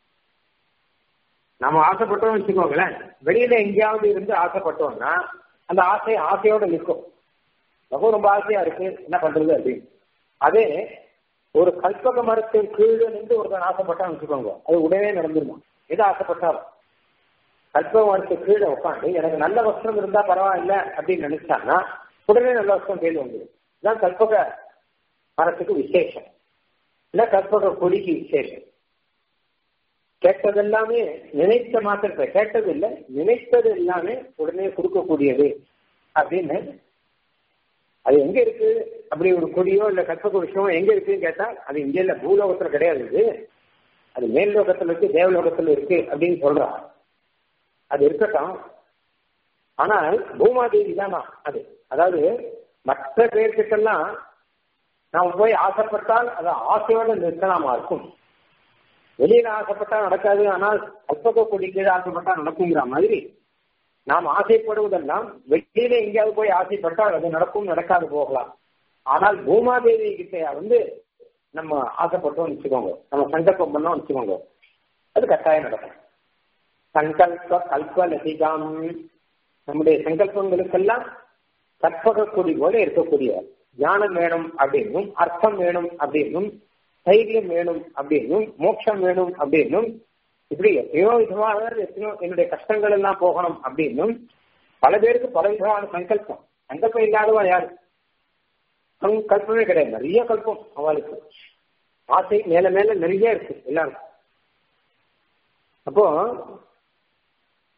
நம்ம ஆசைப்பட்டோம் வச்சுக்கோங்களேன் வெளியில எங்கேயாவது இருந்து ஆசைப்பட்டோம்னா அந்த ஆசை ஆசையோட நிற்கும் ரொம்ப ரொம்ப ஆசையா இருக்கு என்ன பண்றது அப்படின்னு அதே ஒரு கல்பக மரத்தின் கீழே நின்று ஒருத்தன் ஆசைப்பட்டான்னு வச்சுக்கோங்க அது உடனே நடந்துருமா எது ஆசைப்பட்டாலும் கல்பக மரத்துக்கு கீழே உட்காந்து எனக்கு நல்ல வஸ்திரம் இருந்தா பரவாயில்ல அப்படின்னு நினைச்சான்னா உடனே நல்ல வஸ்திரம் கையில் வந்துடும் இதுதான் கல்பக மரத்துக்கு விசேஷம் இல்ல கல்பக கொடிக்கு விசேஷம் கேட்டது எல்லாமே நினைத்த மாத்திரத்தை கேட்டது இல்லை நினைத்தது எல்லாமே உடனே கொடுக்கக்கூடியது அப்படின்னு அது எங்க இருக்கு அப்படி ஒரு கொடியோ இல்ல கற்பக விஷயமோ எங்க இருக்குன்னு கேட்டா அது இங்க இல்ல பூலோகத்துல கிடையாது இது அது மேல் லோகத்துல இருக்கு தேவலோகத்துல இருக்கு அப்படின்னு சொல்றா அது இருக்கட்டும் ஆனால் பூமாதேவி தானா அது அதாவது மற்ற பேர்கிட்டெல்லாம் நாம் போய் ஆசைப்பட்டால் அது ஆசையோட நிற்கலாமா இருக்கும் வெளியில ஆசைப்பட்டா நடக்காது ஆனால் கற்பக கொடி கீழே ஆசைப்பட்டா நடக்குங்கிற மாதிரி நாம் ஆசைப்படுவதெல்லாம் வெளியில எங்கேயாவது போய் ஆசைப்பட்டால் அது நடக்கும் நடக்காது போகலாம் ஆனால் பூமாதேவி கிட்ட வந்து நம்ம ஆசைப்பட்டோம் வச்சுக்கோங்க நம்ம சங்கல்பம் பண்ணோம் வச்சுக்கோங்க அது கட்டாயம் நடக்கும் சங்கல்ப கல்ப லசிகாம் நம்முடைய சங்கல்பங்களுக்கெல்லாம் கற்பக கொடி போல இருக்கக்கூடியவர் ஞானம் வேணும் அப்படின்னும் அர்த்தம் வேணும் அப்படின்னும் தைரியம் வேணும் அப்படின்னும் மோட்சம் வேணும் அப்படின்னும் இப்படி எத்தனையோ விதமாக எத்தனையோ என்னுடைய கஷ்டங்கள் எல்லாம் போகணும் அப்படின்னும் பல பேருக்கு பல விதமான சங்கல்பம் சங்கல்பம் இல்லாதவா யாரு கல்பமே கிடையாது நிறைய கல்பம் அவளுக்கு ஆசை மேல மேல நிறைய இருக்கு எல்லாருக்கும் அப்போ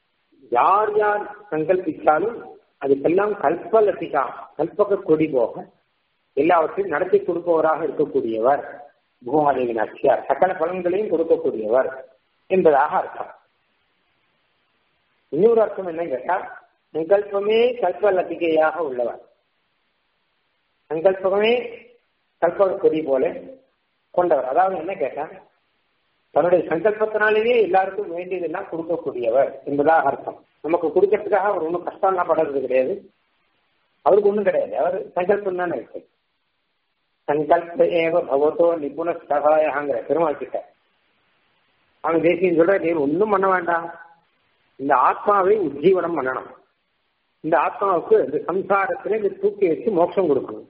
யார் யார் சங்கல்பித்தாலும் அதுக்கெல்லாம் கல்பலத்திகா கல்பக கொடி போக எல்லாவற்றையும் நடத்தி கொடுப்பவராக இருக்கக்கூடியவர் பூமாதேவி நாச்சியார் சகல பலன்களையும் கொடுக்கக்கூடியவர் என்பதாக அர்த்தம் இன்னொரு அர்த்தம் என்ன கேட்டா சங்கல்பமே கல்பலத்திகையாக உள்ளவர் சங்கல்பமே கல்பக கொடி போல கொண்டவர் அதாவது என்ன கேட்டா தன்னுடைய சங்கல்பத்தினாலேயே எல்லாருக்கும் வேண்டியதெல்லாம் கொடுக்கக்கூடியவர் என்பதாக அர்த்தம் நமக்கு கொடுக்கறதுக்காக அவர் ஒன்றும் கஷ்டம்லாம் படுறது கிடையாது அவருக்கு ஒன்றும் கிடையாது அவர் சங்கல்பம் தானே இருக்கு சங்கல்ப ஏவ பகவதோ நிபுண சகாயங்கிற பெருமாள் கிட்ட அவன் தேசியம் சொல்ற நீ ஒன்றும் பண்ண வேண்டாம் இந்த ஆத்மாவை உஜ்ஜீவனம் பண்ணணும் இந்த ஆத்மாவுக்கு இந்த சம்சாரத்திலே இந்த தூக்கி வச்சு மோட்சம் கொடுக்கணும்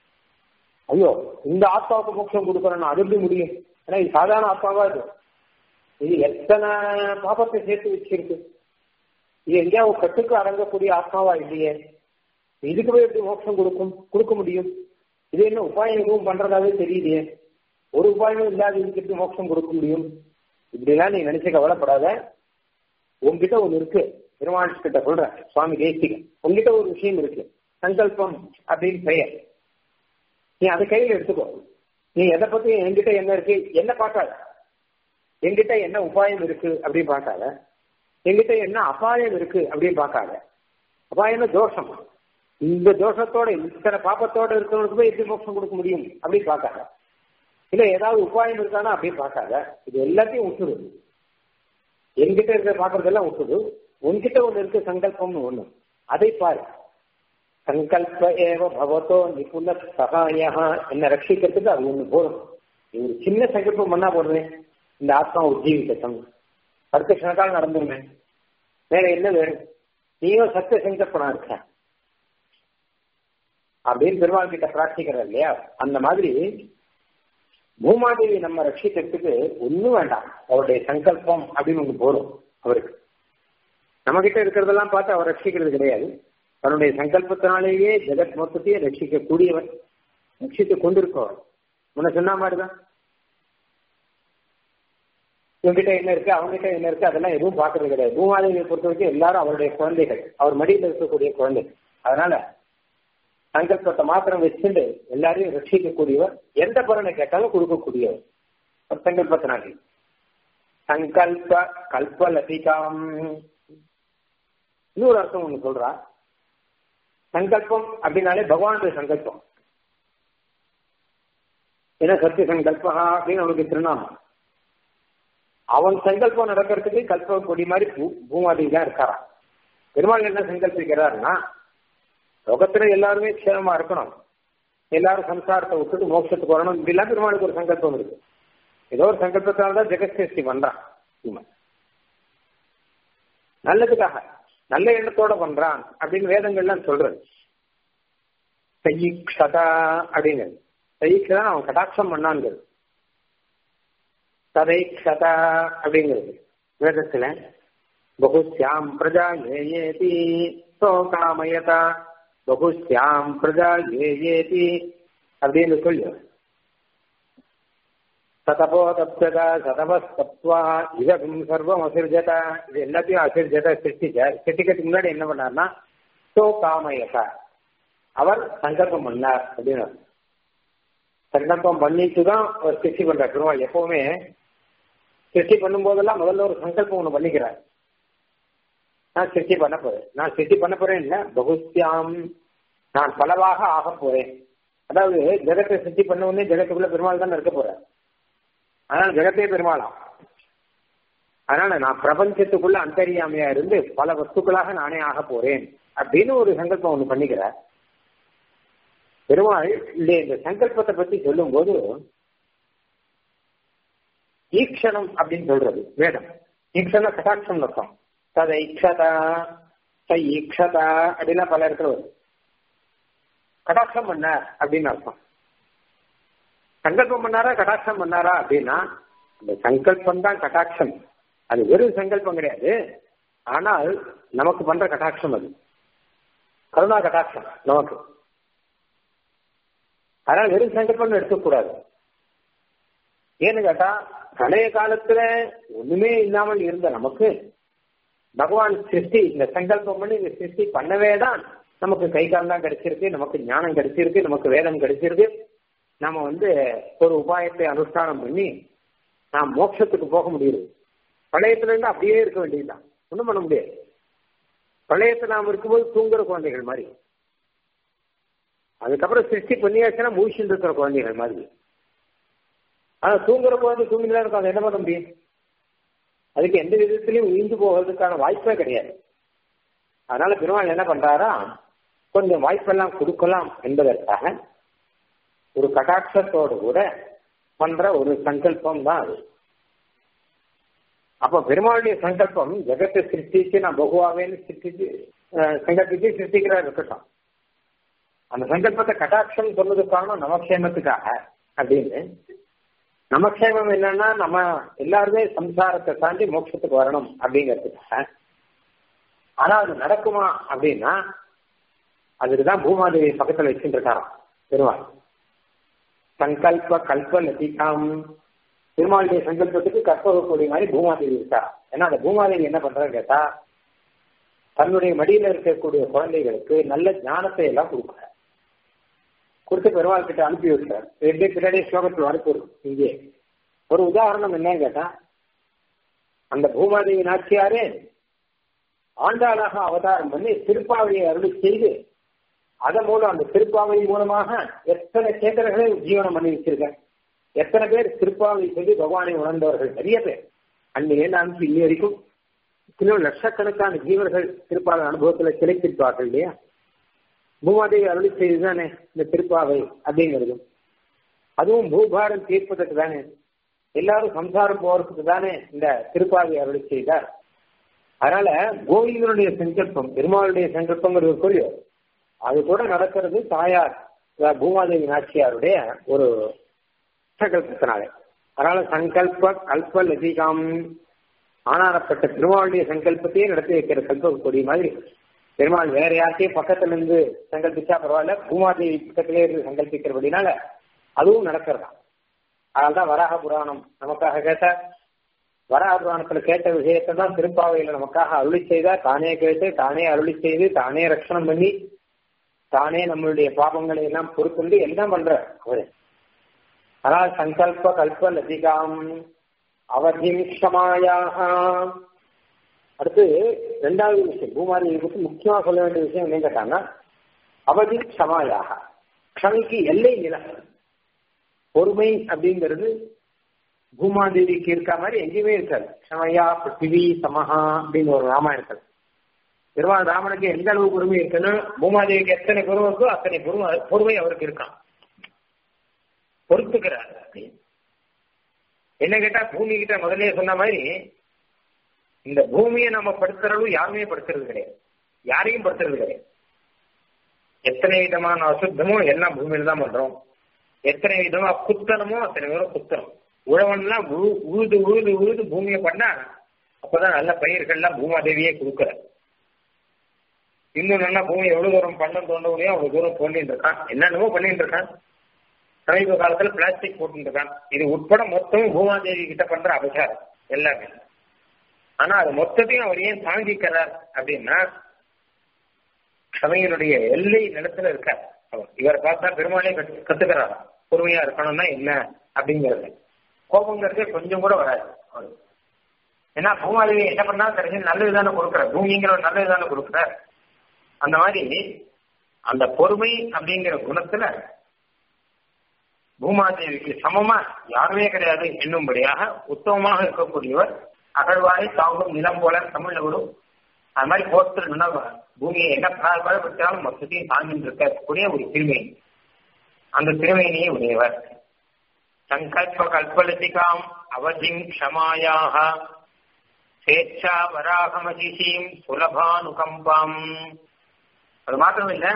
ஐயோ இந்த ஆத்மாவுக்கு மோட்சம் கொடுக்கணும் அது எப்படி முடியும் ஏன்னா இது சாதாரண ஆத்மாவா இது இது எத்தனை பாபத்தை சேர்த்து வச்சிருக்கு இது எங்கேயாவது கட்டுக்கு அடங்கக்கூடிய ஆத்மாவா இல்லையே இதுக்கு போய் எப்படி மோட்சம் கொடுக்கும் கொடுக்க முடியும் இது என்ன உபாயம் எதுவும் பண்றதாவே தெரியலையே ஒரு உபாயமும் இல்லாத இதுக்கு எப்படி மோட்சம் கொடுக்க முடியும் இப்படிலாம் நீ நினைச்சு கவலைப்படாத உங்ககிட்ட ஒண்ணு இருக்கு பெருமாள் கிட்ட சொல்ற சுவாமி தேசிகன் உங்ககிட்ட ஒரு விஷயம் இருக்கு சங்கல்பம் அப்படின்னு பெயர் நீ அதை கையில் எடுத்துக்கோ நீ எதை பத்தி என்கிட்ட என்ன இருக்கு என்ன பார்க்காத என்கிட்ட என்ன உபாயம் இருக்கு அப்படின்னு பார்க்காத என்கிட்ட என்ன அபாயம் இருக்கு அப்படின்னு பார்க்காத அபாயம் தோஷம் இந்த தோஷத்தோட இத்தனை பாப்பத்தோட இருக்கிறவனுக்கு போய் எப்படி மோட்சம் கொடுக்க முடியும் அப்படின்னு பார்க்காத இல்ல ஏதாவது உபாயம் இருக்கானா அப்படின்னு பார்க்காத இது எல்லாத்தையும் விட்டுடு என்கிட்ட இருக்கிற பாக்குறதெல்லாம் விட்டுடு உன்கிட்ட ஒண்ணு இருக்கு சங்கல்பம்னு ஒண்ணு அதை பாரு சங்கல்ப ஏவ பவத்தோ நிபுண சகாயா என்ன ரட்சிக்கிறதுக்கு அது ஒண்ணு போதும் ஒரு சின்ன சங்கல்பம் பண்ணா போடுவேன் இந்த ஆத்மா உஜ்ஜீவிக்கட்டும் அடுத்த கணக்கால் நடந்துருவேன் வேற என்ன வேணும் நீயும் சத்திய சங்கல்பனா இருக்க அப்படின்னு பெருமாள் கிட்ட பிரார்த்திக்கிற இல்லையா அந்த மாதிரி பூமாதேவி நம்ம ரட்சிக்கிறதுக்கு ஒண்ணும் வேண்டாம் அவருடைய சங்கல்பம் அப்படின்னு ஒண்ணு போதும் அவருக்கு நம்ம கிட்ட இருக்கிறதெல்லாம் பார்த்து அவர் ரட்சிக்கிறது கிடையாது தன்னுடைய சங்கல்பத்தினாலேயே ஜெகத் மொத்தத்தையே ரட்சிக்க கூடியவர் ரட்சித்து கொண்டிருக்கவர் முன்ன சொன்ன மாதிரிதான் இவங்கிட்ட என்ன இருக்கு அவங்ககிட்ட என்ன இருக்கு அதெல்லாம் எதுவும் பாக்குறது கிடையாது பூமாதேவியை பொறுத்த வரைக்கும் எல்லாரும் அவருடைய குழந்தைகள் அவர் மடியில் இருக்கக்கூடிய குழந்தைகள் அதனால சங்கல்பத்தை மாத்திரம் வச்சுட்டு எல்லாரையும் ரட்சிக்கக்கூடியவர் எந்த பலனை கேட்டாலும் கொடுக்கக்கூடியவர் சங்கல்பத்தினாலே சங்கல்ப கல்ப லதிகாம் இன்னொரு அர்த்தம் ஒண்ணு சொல்றா சங்கல்பம் அப்படின்னாலே பகவானுடைய சங்கல்பம் ஏன்னா சத்திய சங்கல்பா அப்படின்னு அவனுக்கு திருநாமம் அவன் சங்கல்பம் நடக்கிறதுக்கு கல்ப கொடி மாதிரி பூ பூமாதேவி தான் இருக்காராம் பெருமாள் என்ன சங்கல்பிக்கிறாருன்னா லோகத்துல எல்லாருமே க்ஷேமமா இருக்கணும் எல்லாரும் சம்சாரத்தை விட்டுட்டு மோட்சத்துக்கு வரணும் இப்படிலாம் பெருமாளுக்கு ஒரு சங்கல்பம் இருக்கு ஏதோ ஒரு சங்கல்பத்தால தான் ஜெகஸ்ரேஷ்டி பண்றான் இவன் நல்லதுக்காக நல்ல எண்ணத்தோட பண்றான் அப்படின்னு வேதங்கள்லாம் சொல்றது சயீக்ஷதா அப்படிங்கிறது சயீக்ஷதா அவன் கடாட்சம் பண்ணான்ங்கிறது சதைக்ஷதா அப்படிங்கிறது வேதத்துல பகுஸ்யாம் பிரஜா ஏயேதி சோகாமயதா பகுஸ்யாம் பிரஜா ஏயேதி அப்படின்னு சொல்லு சதபோ தப்சதா சதபஸ்தப்வா இதகும் சர்வம் அசிர்ஜத இது எல்லாத்தையும் அசிர்ஜத சிருஷ்டிச்சார் சிருஷ்டிக்கிறதுக்கு முன்னாடி என்ன பண்ணார்னா சோ காமயதா அவர் சங்கல்பம் பண்ணார் அப்படின்னு சங்கல்பம் பண்ணிட்டு தான் அவர் சிருஷ்டி பண்றார் பெருமாள் எப்பவுமே சிருஷ்டி பண்ணும்போதெல்லாம் முதல்ல ஒரு சங்கல்பம் ஒண்ணு பண்ணிக்கிறார் நான் சிருஷ்டி பண்ண போறேன் நான் சிருஷ்டி பண்ண போறேன் இல்ல பகுஸ்யாம் நான் பலவாக ஆக போறேன் அதாவது ஜெகத்தை சிருஷ்டி பண்ண உடனே ஜெகத்துக்குள்ள பெருமாள் தான் இருக்க போறேன் அதனால ஜெகத்தே பெருமாளாம் அதனால நான் பிரபஞ்சத்துக்குள்ள அந்தரியாமையா இருந்து பல வஸ்துக்களாக நானே ஆக போறேன் அப்படின்னு ஒரு சங்கல்பம் ஒண்ணு பண்ணிக்கிறார் பெருமாள் இல்ல இந்த சங்கல்பத்தை பத்தி சொல்லும் போது ஈக்ஷணம் அப்படின்னு சொல்றது வேதம் ஈக்ஷண கட்டாட்சம் அர்த்தம் தத இக்ஷதா ச ஈக்ஷதா அப்படின்னா பல இடத்துல வரும் கடாட்சம் பண்ணார் அப்படின்னு அர்த்தம் சங்கல்பம் பண்ணாரா கடாட்சம் பண்ணாரா அப்படின்னா அந்த சங்கல்பம் தான் கட்டாட்சம் அது வெறும் சங்கல்பம் கிடையாது ஆனால் நமக்கு பண்ற கட்டாட்சம் அது கருணா கட்டாட்சம் நமக்கு அதனால வெறும் சங்கல்பம் எடுக்கக்கூடாது ஏன்னு கேட்டா பழைய காலத்துல ஒண்ணுமே இல்லாமல் இருந்த நமக்கு பகவான் சிருஷ்டி இந்த சங்கல்பம் பண்ணி இந்த சிருஷ்டி பண்ணவே தான் நமக்கு கை கால்லாம் கிடைச்சிருக்கு நமக்கு ஞானம் கிடைச்சிருக்கு நமக்கு வேதம் கிடைச்சிருக்கு நாம வந்து ஒரு உபாயத்தை அனுஷ்டானம் பண்ணி நாம் மோட்சத்துக்கு போக முடியுது பழையத்துல இருந்து அப்படியே இருக்க வேண்டியதுதான் ஒன்றும் பண்ண முடியாது பழையத்துல நாம் இருக்கும்போது தூங்குற குழந்தைகள் மாதிரி அதுக்கப்புறம் சிருஷ்டி பண்ணியாச்சுன்னா மூழ்கிட்டு இருக்கிற குழந்தைகள் மாதிரி ஆனா தூங்குற குழந்தை தூங்கிதான் இருக்கும் அதை என்ன பண்ண முடியும் அதுக்கு எந்த விதத்திலையும் உயிர்ந்து போவதற்கான வாய்ப்பே கிடையாது அதனால பெருமாள் என்ன பண்றாரா கொஞ்சம் வாய்ப்பெல்லாம் கொடுக்கலாம் என்பதற்காக ஒரு கடாட்சத்தோடு கூட பண்ற ஒரு சங்கல்பம் தான் அது அப்ப பெருமாளுடைய சங்கல்பம் ஜெகத்தை சிருஷ்டிச்சு நான் பகுவாவேன்னு சிருஷ்டிச்சு சங்கல்பிச்சு சிருஷ்டிக்கிறா இருக்கட்டும் அந்த சங்கல்பத்தை கட்டாட்சம் சொன்னது காரணம் நமக்ஷேமத்துக்காக அப்படின்னு நமக்ஷேமம் என்னன்னா நம்ம எல்லாருமே சம்சாரத்தை தாண்டி மோட்சத்துக்கு வரணும் அப்படிங்கிறதுக்காக ஆனா அது நடக்குமா அப்படின்னா அதுக்குதான் பூமாதேவி பக்கத்துல வச்சுட்டு இருக்காராம் பெருமாள் சங்கல்ப கல்ப லதிகாம் பெருமாளுடைய சங்கல்பத்துக்கு கற்பகக்கூடிய மாதிரி பூமாதேவி இருக்கா ஏன்னா அந்த பூமாதேவி என்ன பண்றான்னு கேட்டா தன்னுடைய மடியில இருக்கக்கூடிய குழந்தைகளுக்கு நல்ல ஞானத்தை எல்லாம் கொடுக்குற கொடுத்து பெருமாள் கிட்ட அனுப்பி வைக்கிறார் ரெண்டு பின்னாடி ஸ்லோகத்தில் அனுப்பிவிடும் இங்கே ஒரு உதாரணம் என்னன்னு கேட்டா அந்த பூமாதேவி நாச்சியாரே ஆண்டாளாக அவதாரம் பண்ணி திருப்பாவையை அருளி செய்து அதன் மூலம் அந்த திருப்பாவை மூலமாக எத்தனை சேத்தர்களை ஜீவனம் பண்ணி வச்சிருக்கேன் எத்தனை பேர் திருப்பாவை சொல்லி பகவானை உணர்ந்தவர்கள் நிறைய பேர் அன்னிலேருந்து அனுப்பி இன்னி வரைக்கும் இன்னும் லட்சக்கணக்கான ஜீவர்கள் திருப்பாவை அனுபவத்துல கிடைத்திருப்பார்கள் இல்லையா பூமாதேவி அருளி செய்துதானே இந்த திருப்பாவை அப்படிங்கிறது அதுவும் பூபாரம் தீர்ப்பதற்கு தானே எல்லாரும் சம்சாரம் போறதுக்கு தானே இந்த திருப்பாவை அருளி செய்தார் அதனால கோவிந்தனுடைய சங்கல்பம் பெருமாளுடைய சங்கல்பங்கிறது சொல்லியோ அது கூட நடக்கிறது தாயார் பூமாதேவி நாச்சியாருடைய ஒரு சங்கல்பத்தினாலே அதனால சங்கல்ப கல்ப லதிகாம் ஆனாரப்பட்ட திருமாளுடைய சங்கல்பத்தையே நடத்தி வைக்கிற கல்பக்கூடிய மாதிரி பெருமாள் வேற யார்த்தையும் பக்கத்துல இருந்து சங்கல்பிச்சா பரவாயில்ல பூமாதேவி பக்கத்திலே இருந்து சங்கல்பிக்கிறபடினால அதுவும் நடக்கிறதா அதனால்தான் வராக புராணம் நமக்காக கேட்ட வராக புராணத்துல கேட்ட விஷயத்தை தான் திருப்பாவையில நமக்காக அருளி செய்தா தானே கேட்டு தானே அருளி செய்து தானே ரட்சணம் பண்ணி தானே நம்மளுடைய பாபங்களை எல்லாம் பொறுத்துண்டு எல்லாம் பண்ற அவரு ஆனால் சங்கல்ப கல்ப லதிகாம் அவதிம் க்ஷமாயாக அடுத்து ரெண்டாவது விஷயம் பூமாரியை பற்றி முக்கியமா சொல்ல வேண்டிய விஷயம் என்ன கேட்டாங்கன்னா அவதி க்ஷமாயாக க்ஷமிக்கு எல்லை நிலை பொறுமை அப்படிங்கிறது பூமாதேவிக்கு இருக்க மாதிரி எங்கேயுமே இருக்காது க்ஷமையா பிருத்திவி சமஹா அப்படின்னு ஒரு ராமாயணத்தில் பெருமாள் ராமனுக்கு எந்த அளவு பொறுமை இருக்குன்னு பூமாதேவிக்கு எத்தனை பொறுமை இருக்கோ அத்தனை பொறுமை பொறுமை அவருக்கு இருக்கான் பொறுத்துக்கிறார் என்ன கேட்டா பூமி கிட்ட முதலே சொன்ன மாதிரி இந்த பூமியை நம்ம படுத்துற அளவு யாருமே படுத்துறது கிடையாது யாரையும் படுத்துறது கிடையாது எத்தனை விதமான அசுத்தமோ எல்லாம் பூமியில தான் பண்றோம் எத்தனை விதமா குத்தனமோ அத்தனை பேரும் குத்தனம் உழவன்லாம் உழுது உழுது உழுது பூமியை பண்ணா அப்பதான் நல்ல பயிர்கள்லாம் பூமாதேவியே கொடுக்குற இன்னும் நல்லா பூமி எவ்வளவு தூரம் பண்ணம் தோண்ட முடியும் அவ்வளவு தூரம் தோண்டிட்டு இருக்கான் என்னென்னமோ பண்ணிட்டு இருக்கான் சமீப காலத்துல பிளாஸ்டிக் போட்டு இருக்கான் இது உட்பட மொத்தமும் பூமாதேவி கிட்ட பண்ற அபசாரம் எல்லாமே ஆனா அது மொத்தத்தையும் அவர் ஏன் தாங்கிக்கிறார் அப்படின்னா சமையலுடைய எல்லை நிலத்துல இருக்கார் அவர் இவரை பார்த்தா பெருமாளே கத்துக்கிறார் பொறுமையா இருக்கணும்னா என்ன அப்படிங்கிறது கோபங்கிறதே கொஞ்சம் கூட வராது அவரு ஏன்னா பூமாதேவி என்ன பண்ணா கடைசி நல்லது தானே கொடுக்குறார் பூமிங்கிற ஒரு நல்லது தானே கொடுக்குறார் அந்த மாதிரி அந்த பொறுமை அப்படிங்கிற குணத்துல பூமாதேவிக்கு சமமா யாருமே கிடையாது என்னும்படியாக உத்தமமாக இருக்கக்கூடியவர் அகழ்வாரை தாங்கும் நிலம் போல தமிழ்ல வரும் அது மாதிரி போட்டு பூமியை என்ன பாடுபட்டாலும் மொத்தத்தையும் தாங்கிட்டு இருக்கக்கூடிய ஒரு திருமை அந்த திருமையினையே உடையவர் சங்கல்ப கல்பலதிகாம் அவதிம் க்ஷமாயாக ஸ்வேச்சா வராகமதிசீம் சுலபானுகம்பாம் அது மாத்திரம் இல்ல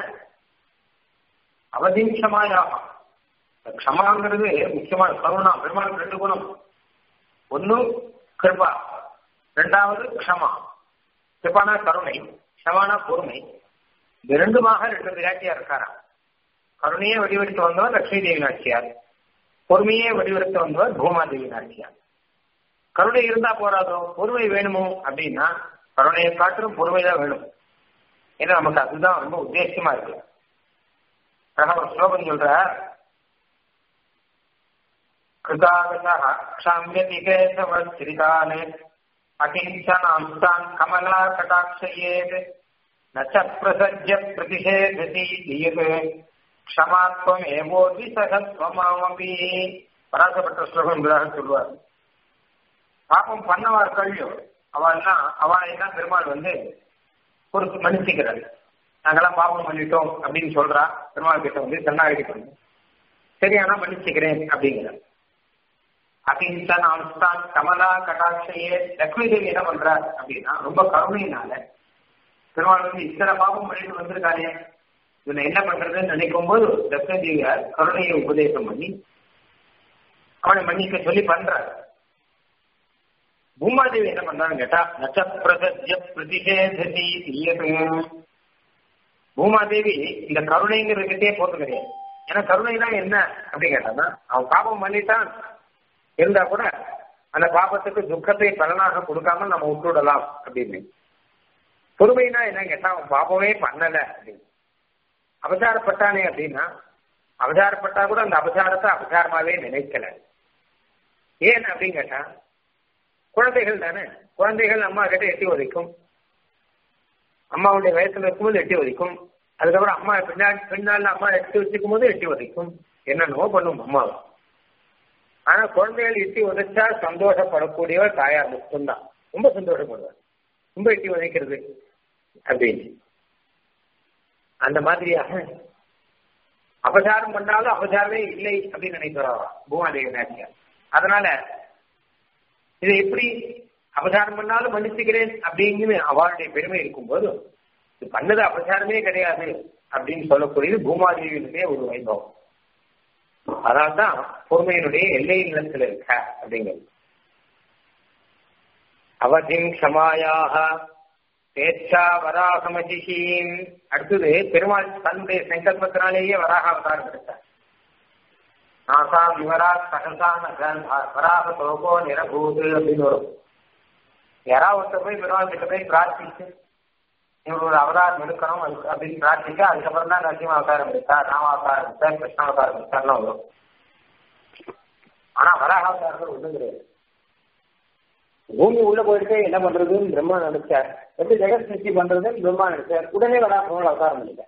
அவதிம் க்ஷமாயாக க்ஷமாங்கிறது முக்கியமான கருணா பெருமாள் ரெண்டு குணம் ஒன்னு கிருபா ரெண்டாவது க்ஷமா கிருபானா கருணை க்ஷமானா பொறுமை இந்த ரெண்டுமாக ரெண்டு விராட்டியா இருக்காரா கருணையே வடிவெடுத்து வந்தவர் லட்சுமி தேவி நாச்சியார் பொறுமையே வடிவெடுத்து வந்தவர் பூமாதேவி நாச்சியார் கருணை இருந்தா போறாதோ பொறுமை வேணுமோ அப்படின்னா கருணையை காட்டிலும் பொறுமை தான் வேணும் ஏன்னா நமக்கு அதுதான் ரொம்ப உத்தேசமா இருக்கு அழகா ஒரு ஸ்லோகம் சொல்ற கிருதாகதா க்ஷாமியதி கேசவஸ்திரிகான் அகிம்சனாம்சான் கமலா கடாட்சயேத் நச்ச பிரசஜ்ய பிரதிஷேததி தீயத் க்ஷமாத்வம் ஏவோதி சகத்வமாமபி பராசப்பட்ட ஸ்லோகம் என்பதாக சொல்லுவார் பாப்பம் பண்ணவார் கழியோ அவள்லாம் அவளை எல்லாம் பெருமாள் வந்து பொறுத்து மன்னிச்சுக்கிறார் நாங்கெல்லாம் பாவம் பண்ணிட்டோம் அப்படின்னு சொல்றா பெருமாள் கிட்ட வந்து சரணாகதி பண்ணு சரி ஆனா மன்னிச்சுக்கிறேன் அப்படிங்கிறார் அகிம்சன் அம்ஸ்தான் கமலா கடாட்சையே லக்ஷ்மி தேவி என்ன பண்றார் அப்படின்னா ரொம்ப கருணையினால பெருமாள் வந்து இத்தனை பாவம் பண்ணிட்டு வந்திருக்காரே இவனை என்ன பண்றதுன்னு நினைக்கும் போது லக்ஷ்மி தேவியார் கருணையை உபதேசம் பண்ணி அவனை மன்னிக்க சொல்லி பண்றார் பூமாதேவி என்ன பண்றான்னு கேட்டா நச்ச பிரசஜ பிரதிஷேததி தீயது பூமாதேவி இந்த கருணைங்கிறதுக்கிட்டே போறது கிடையாது ஏன்னா கருணைனா என்ன அப்படின்னு கேட்டான்னா அவன் பாபம் பண்ணிட்டான் இருந்தா கூட அந்த பாபத்துக்கு துக்கத்தை பலனாக கொடுக்காம நம்ம விட்டுவிடலாம் அப்படின்னு பொறுமைனா என்ன கேட்டா அவன் பாபமே பண்ணல அப்படின்னு அபசாரப்பட்டானே அப்படின்னா அபசாரப்பட்டா கூட அந்த அபசாரத்தை அபசாரமாவே நினைக்கல ஏன் அப்படின்னு கேட்டா குழந்தைகள் தானே குழந்தைகள் அம்மா கிட்ட எட்டி உதைக்கும் அம்மாவுடைய வயசுல இருக்கும்போது எட்டி உதைக்கும் அதுக்கப்புறம் அம்மா பின்னாடி பின்னால் அம்மா எட்டி வச்சுக்கும் போது எட்டி உதைக்கும் என்னென்னவோ பண்ணும் அம்மாவை ஆனா குழந்தைகள் எட்டி உதைச்சா சந்தோஷப்படக்கூடியவர் தாயார் மட்டும்தான் ரொம்ப சந்தோஷப்படுவார் ரொம்ப எட்டி உதைக்கிறது அப்படின்னு அந்த மாதிரியாக அபசாரம் பண்ணாலும் அபசாரமே இல்லை அப்படின்னு நினைக்கிறாரா பூமாதேவி நாச்சியார் அதனால இதை எப்படி அபசாரம் பண்ணாலும் மன்னிச்சுக்கிறேன் அப்படிங்கிற அவளுடைய பெருமை இருக்கும்போது இது பண்ணது அபசாரமே கிடையாது அப்படின்னு சொல்லக்கூடியது பூமாதேவியினுடைய ஒரு வைபவம் அதனால்தான் பொறுமையினுடைய எல்லை நிலத்தில் இருக்க அப்படிங்கிறது அவதிம் க்ஷமாயாக பேச்சா வராகமதிஷீம் அடுத்தது பெருமாள் தன்னுடைய சங்கல்பத்தினாலேயே வராக அவதாரம் எடுத்தார் நாசா விவரா சகசான வராக தோகோ நிரபூது அப்படின்னு வரும் யாராவது ஒருத்தர் போய் பெருமாள் கிட்ட போய் பிரார்த்திச்சு இவர் ஒரு அவதாரம் எடுக்கணும் அப்படின்னு பிரார்த்திக்க அதுக்கப்புறம் தான் நரசிம்ம அவதாரம் எடுத்தார் ராம அவதாரம் எடுத்தார் கிருஷ்ண அவதாரம் எடுத்தார்லாம் வரும் ஆனா வராக அவதாரங்கள் ஒண்ணும் கிடையாது பூமி உள்ள போயிட்டு என்ன பண்றதுன்னு பிரம்மா நினைச்சார் எப்படி ஜெகத் சிருஷ்டி பண்றதுன்னு பிரம்மா நினைச்சார் உடனே வராக அவதாரம் பண்ணிட்டார்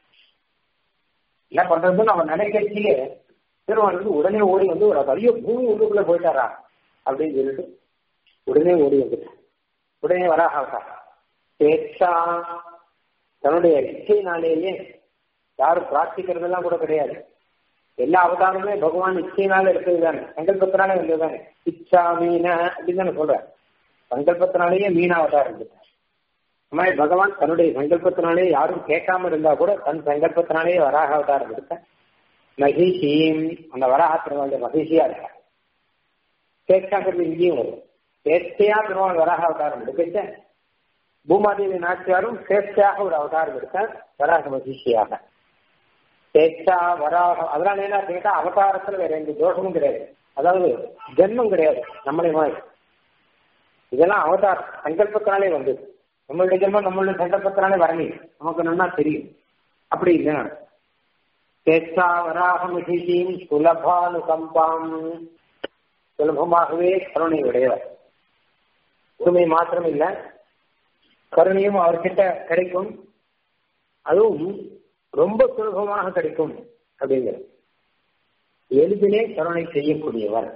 என்ன பண்றதுன்னு அவன் நினைக்கிறச்சியே திருவான் வந்து உடனே ஓடி வந்து ஒரு ஐயோ பூமி உள்ளுக்குள்ள போயிட்டாரா அப்படின்னு சொல்லிட்டு உடனே ஓடி வந்துட்டார் உடனே வராக அவதாரம் பேச்சா தன்னுடைய இச்சையினாலேயே யாரும் பிரார்த்திக்கிறதெல்லாம் கூட கிடையாது எல்லா அவதாரமுமே பகவான் இச்சையினால இருக்கிறது தானே சங்கல்பத்தினாலே வந்தது தானே இச்சா மீன அப்படின்னு தானே சொல்ற சங்கல்பத்தினாலேயே மீன அவதாரம் எடுத்தார் இந்த மாதிரி பகவான் தன்னுடைய சங்கல்பத்தினாலே யாரும் கேட்காம இருந்தா கூட தன் சங்கல்பத்தினாலேயே வராக அவதாரம் எடுத்த மகிஷியும் அந்த வராக திருவாள் மகிழ்ச்சியா இருக்கா பேச்சாங்கிறது இங்கேயும் வரும் பேச்சையா திருவாள் வராக அவதாரம் எடுக்க பூமாதேவி நாச்சியாரும் சேஷ்டியாக ஒரு அவதாரம் எடுத்தார் வராக மகிழ்ச்சியாக சேஷ்டா வராக அதனால என்ன கேட்டா அவதாரத்துல வேற எந்த தோஷமும் கிடையாது அதாவது ஜென்மம் கிடையாது நம்மளே மாதிரி இதெல்லாம் அவதாரம் சங்கல்பத்தினாலே வந்தது நம்மளுடைய ஜென்மம் நம்மளுடைய சங்கல்பத்தினாலே வரலையே நமக்கு நல்லா தெரியும் அப்படி இல்லை சேஷ்டா வராக மகிழ்ச்சியும் சுலபானுகம்பாம் சுலபமாகவே கருணை உடையவர் உரிமை மாத்திரம் இல்லை கருணையும் அவர்கிட்ட கிடைக்கும் அதுவும் ரொம்ப சுலபமாக கிடைக்கும் அப்படிங்கிறது எளிதிலே கருணை செய்யக்கூடியவர்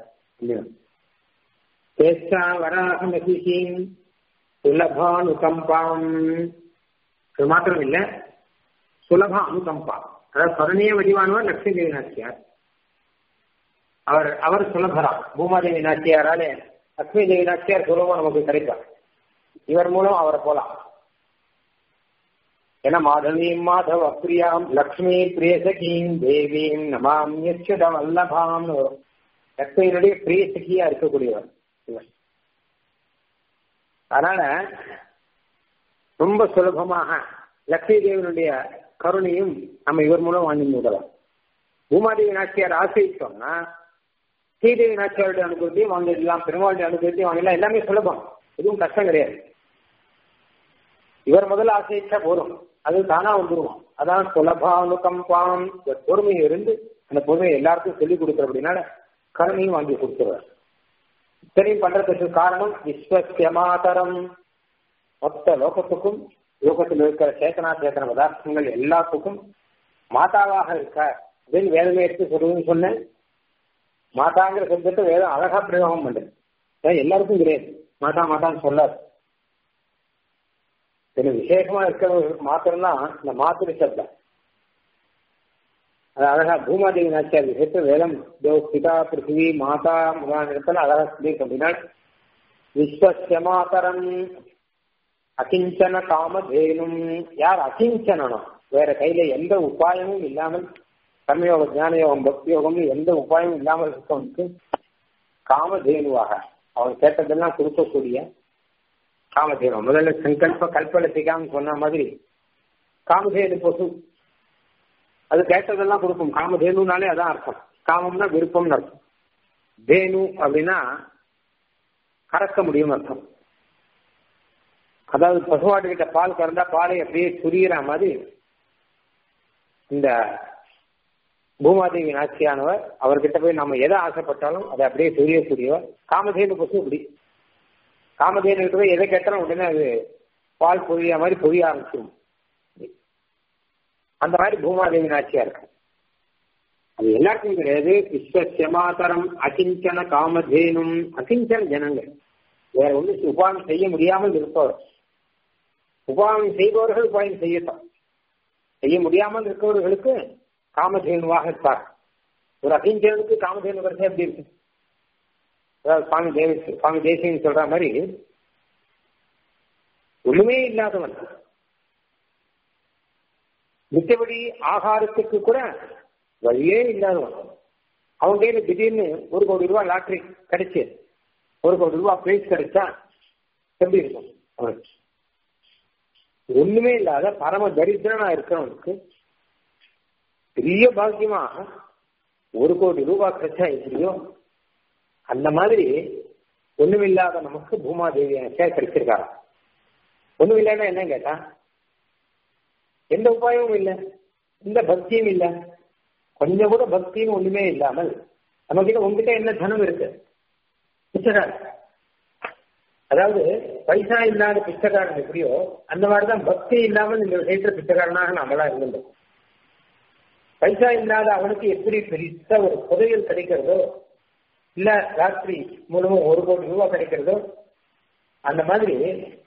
பேச்சா வராக மகிஷின் சுலபானுகம்பாம் இது மாத்திரம் இல்ல சுலப அனுகம்பா அதாவது கருணைய வடிவானவர் லட்சுமி தேவி நாச்சியார் அவர் அவர் சுலபரா பூமாதேவி நாச்சியாராலே லட்சுமி தேவி நாச்சியார் சுலபம் நமக்கு கிடைப்பார் இவர் மூலம் அவரை போலாம் ஏன்னா மாதவீம் மாதவ பிரியாம் லக்ஷ்மி பிரியசகீம் தேவீம் நமாம் யச்சுத வல்லபாம் லக்ஷ்மியினுடைய பிரியசகியா இருக்கக்கூடியவர் இவர் அதனால ரொம்ப சுலபமாக லக்ஷ்மி தேவனுடைய கருணையும் நம்ம இவர் மூலம் வாங்கி விடலாம் பூமாதேவி நாச்சியார் ஆசிரிச்சோம்னா ஸ்ரீதேவி நாச்சியாருடைய அனுபவத்தையும் வாங்கிடலாம் பெருமாளுடைய அனுபவத்தையும் வாங்கிடலாம் எல்லாமே சுலபம் எதுவும் கஷ்டம் கிடையாது இவர் முதல்ல ஆசைச்சா போதும் அது தானா வந்துருவோம் அதான் சுலபானுகம்பாம் இந்த பொறுமை இருந்து அந்த பொறுமையை எல்லாருக்கும் சொல்லிக் கொடுக்குற அப்படின்னால கருணையும் வாங்கி கொடுத்துருவார் இத்தனையும் பண்றதுக்கு காரணம் விஸ்வசியமாதரம் மொத்த லோகத்துக்கும் லோகத்தில் இருக்கிற சேத்தனா சேத்தன பதார்த்தங்கள் எல்லாத்துக்கும் மாதாவாக இருக்க அப்படின்னு வேதமே எடுத்து சொல்லுன்னு சொன்னேன் மாதாங்கிற சப்தத்தை வேதம் அழகா பிரயோகம் பண்ணுது ஏன் எல்லாருக்கும் கிடையாது மாதா மாதான்னு சொல்லாது இது விசேஷமா இருக்கிறவங்களுக்கு மாத்திரம்தான் இந்த மாத்திரை சப்தம் அது அழகா பூமாதேவி நாச்சியார் விஷயத்தை வேதம் தேவ பிதா பிருத்திவி மாதா முதலான இடத்துல அழகா சொல்லியிருக்க அப்படின்னா விஸ்வசமாதரம் அகிஞ்சன காமதேனும் யார் அகிஞ்சனோ வேற கையில எந்த உபாயமும் இல்லாமல் கர்மயோக ஞான யோகம் பக்தி யோகம் எந்த உபாயமும் இல்லாமல் இருக்கவனுக்கு காமதேனுவாக அவன் கேட்டதெல்லாம் கொடுக்கக்கூடிய காமதேனு முதல்ல சங்கல்ப கல்பலத்திக்காம சொன்ன மாதிரி காமதேனு பசு அது கேட்டதெல்லாம் கொடுக்கும் காமதேனுனாலே அதான் அர்த்தம் காமம்னா விருப்பம்னு அர்த்தம் தேனு அப்படின்னா கறக்க முடியும் அர்த்தம் அதாவது பசுமாட்டு கிட்ட பால் கறந்தா பாலை அப்படியே சுரியிற மாதிரி இந்த பூமாதேவி நாச்சியானவர் அவர்கிட்ட போய் நம்ம எதை ஆசைப்பட்டாலும் அதை அப்படியே சுரியக்கூடியவர் காமதேனு பசு இப்படி காமதேனு போய் எதை கேட்டாலும் உடனே அது பால் பொழிய மாதிரி பொழிய ஆரம்பிச்சிடும் அந்த மாதிரி பூமாதேவி நாச்சியா இருக்கு அது எல்லாருக்கும் கிடையாது விஸ்வசமாதரம் அகிஞ்சன காமதேனும் அகிஞ்சன ஜனங்கள் வேற ஒண்ணு உபாயம் செய்ய முடியாமல் இருப்பவர் உபாயம் செய்பவர்கள் உபாயம் செய்யட்டும் செய்ய முடியாமல் இருப்பவர்களுக்கு காமதேனுவாக இருப்பார் ஒரு அகிஞ்சனுக்கு காமதேனு வரிசை எப்படி இருக்கு அதாவது சுவாமி தேவி சுவாமி தேசியன் சொல்ற மாதிரி ஒண்ணுமே இல்லாதவன் மித்தபடி ஆகாரத்துக்கு கூட வழியே இல்லாதவன் அவன் கையில திடீர்னு ஒரு கோடி ரூபாய் லாட்டரி கிடைச்சு ஒரு கோடி ரூபாய் பிரைஸ் கிடைச்சா எப்படி இருக்கும் அவனுக்கு ஒண்ணுமே இல்லாத பரம தரித்திரனா இருக்கிறவனுக்கு பெரிய பாக்கியமா ஒரு கோடி ரூபாய் கிடைச்சா எப்படியோ அந்த மாதிரி ஒண்ணுமில்லாத நமக்கு பூமாதேவி கிடைச்சிருக்காரா ஒண்ணும் இல்லைன்னா என்ன கேட்டா எந்த உபாயமும் இல்லை எந்த பக்தியும் இல்லை கொஞ்சம் கூட பக்தியும் ஒண்ணுமே இல்லாமல் நம்ம கிட்ட உங்ககிட்ட என்ன தனம் இருக்கு பிச்சைக்காரன் அதாவது பைசா இல்லாத பிச்சைக்காரன் எப்படியோ அந்த மாதிரிதான் பக்தி இல்லாமல் இந்த விஷயத்துல பிச்சைக்காரனாக நம்மளா இருந்தோம் பைசா இல்லாத அவனுக்கு எப்படி பெரிய ஒரு புதையல் கிடைக்கிறதோ இல்ல ராத்திரி மூலமா ஒரு கோடி ரூபாய் கிடைக்கிறதோ அந்த மாதிரி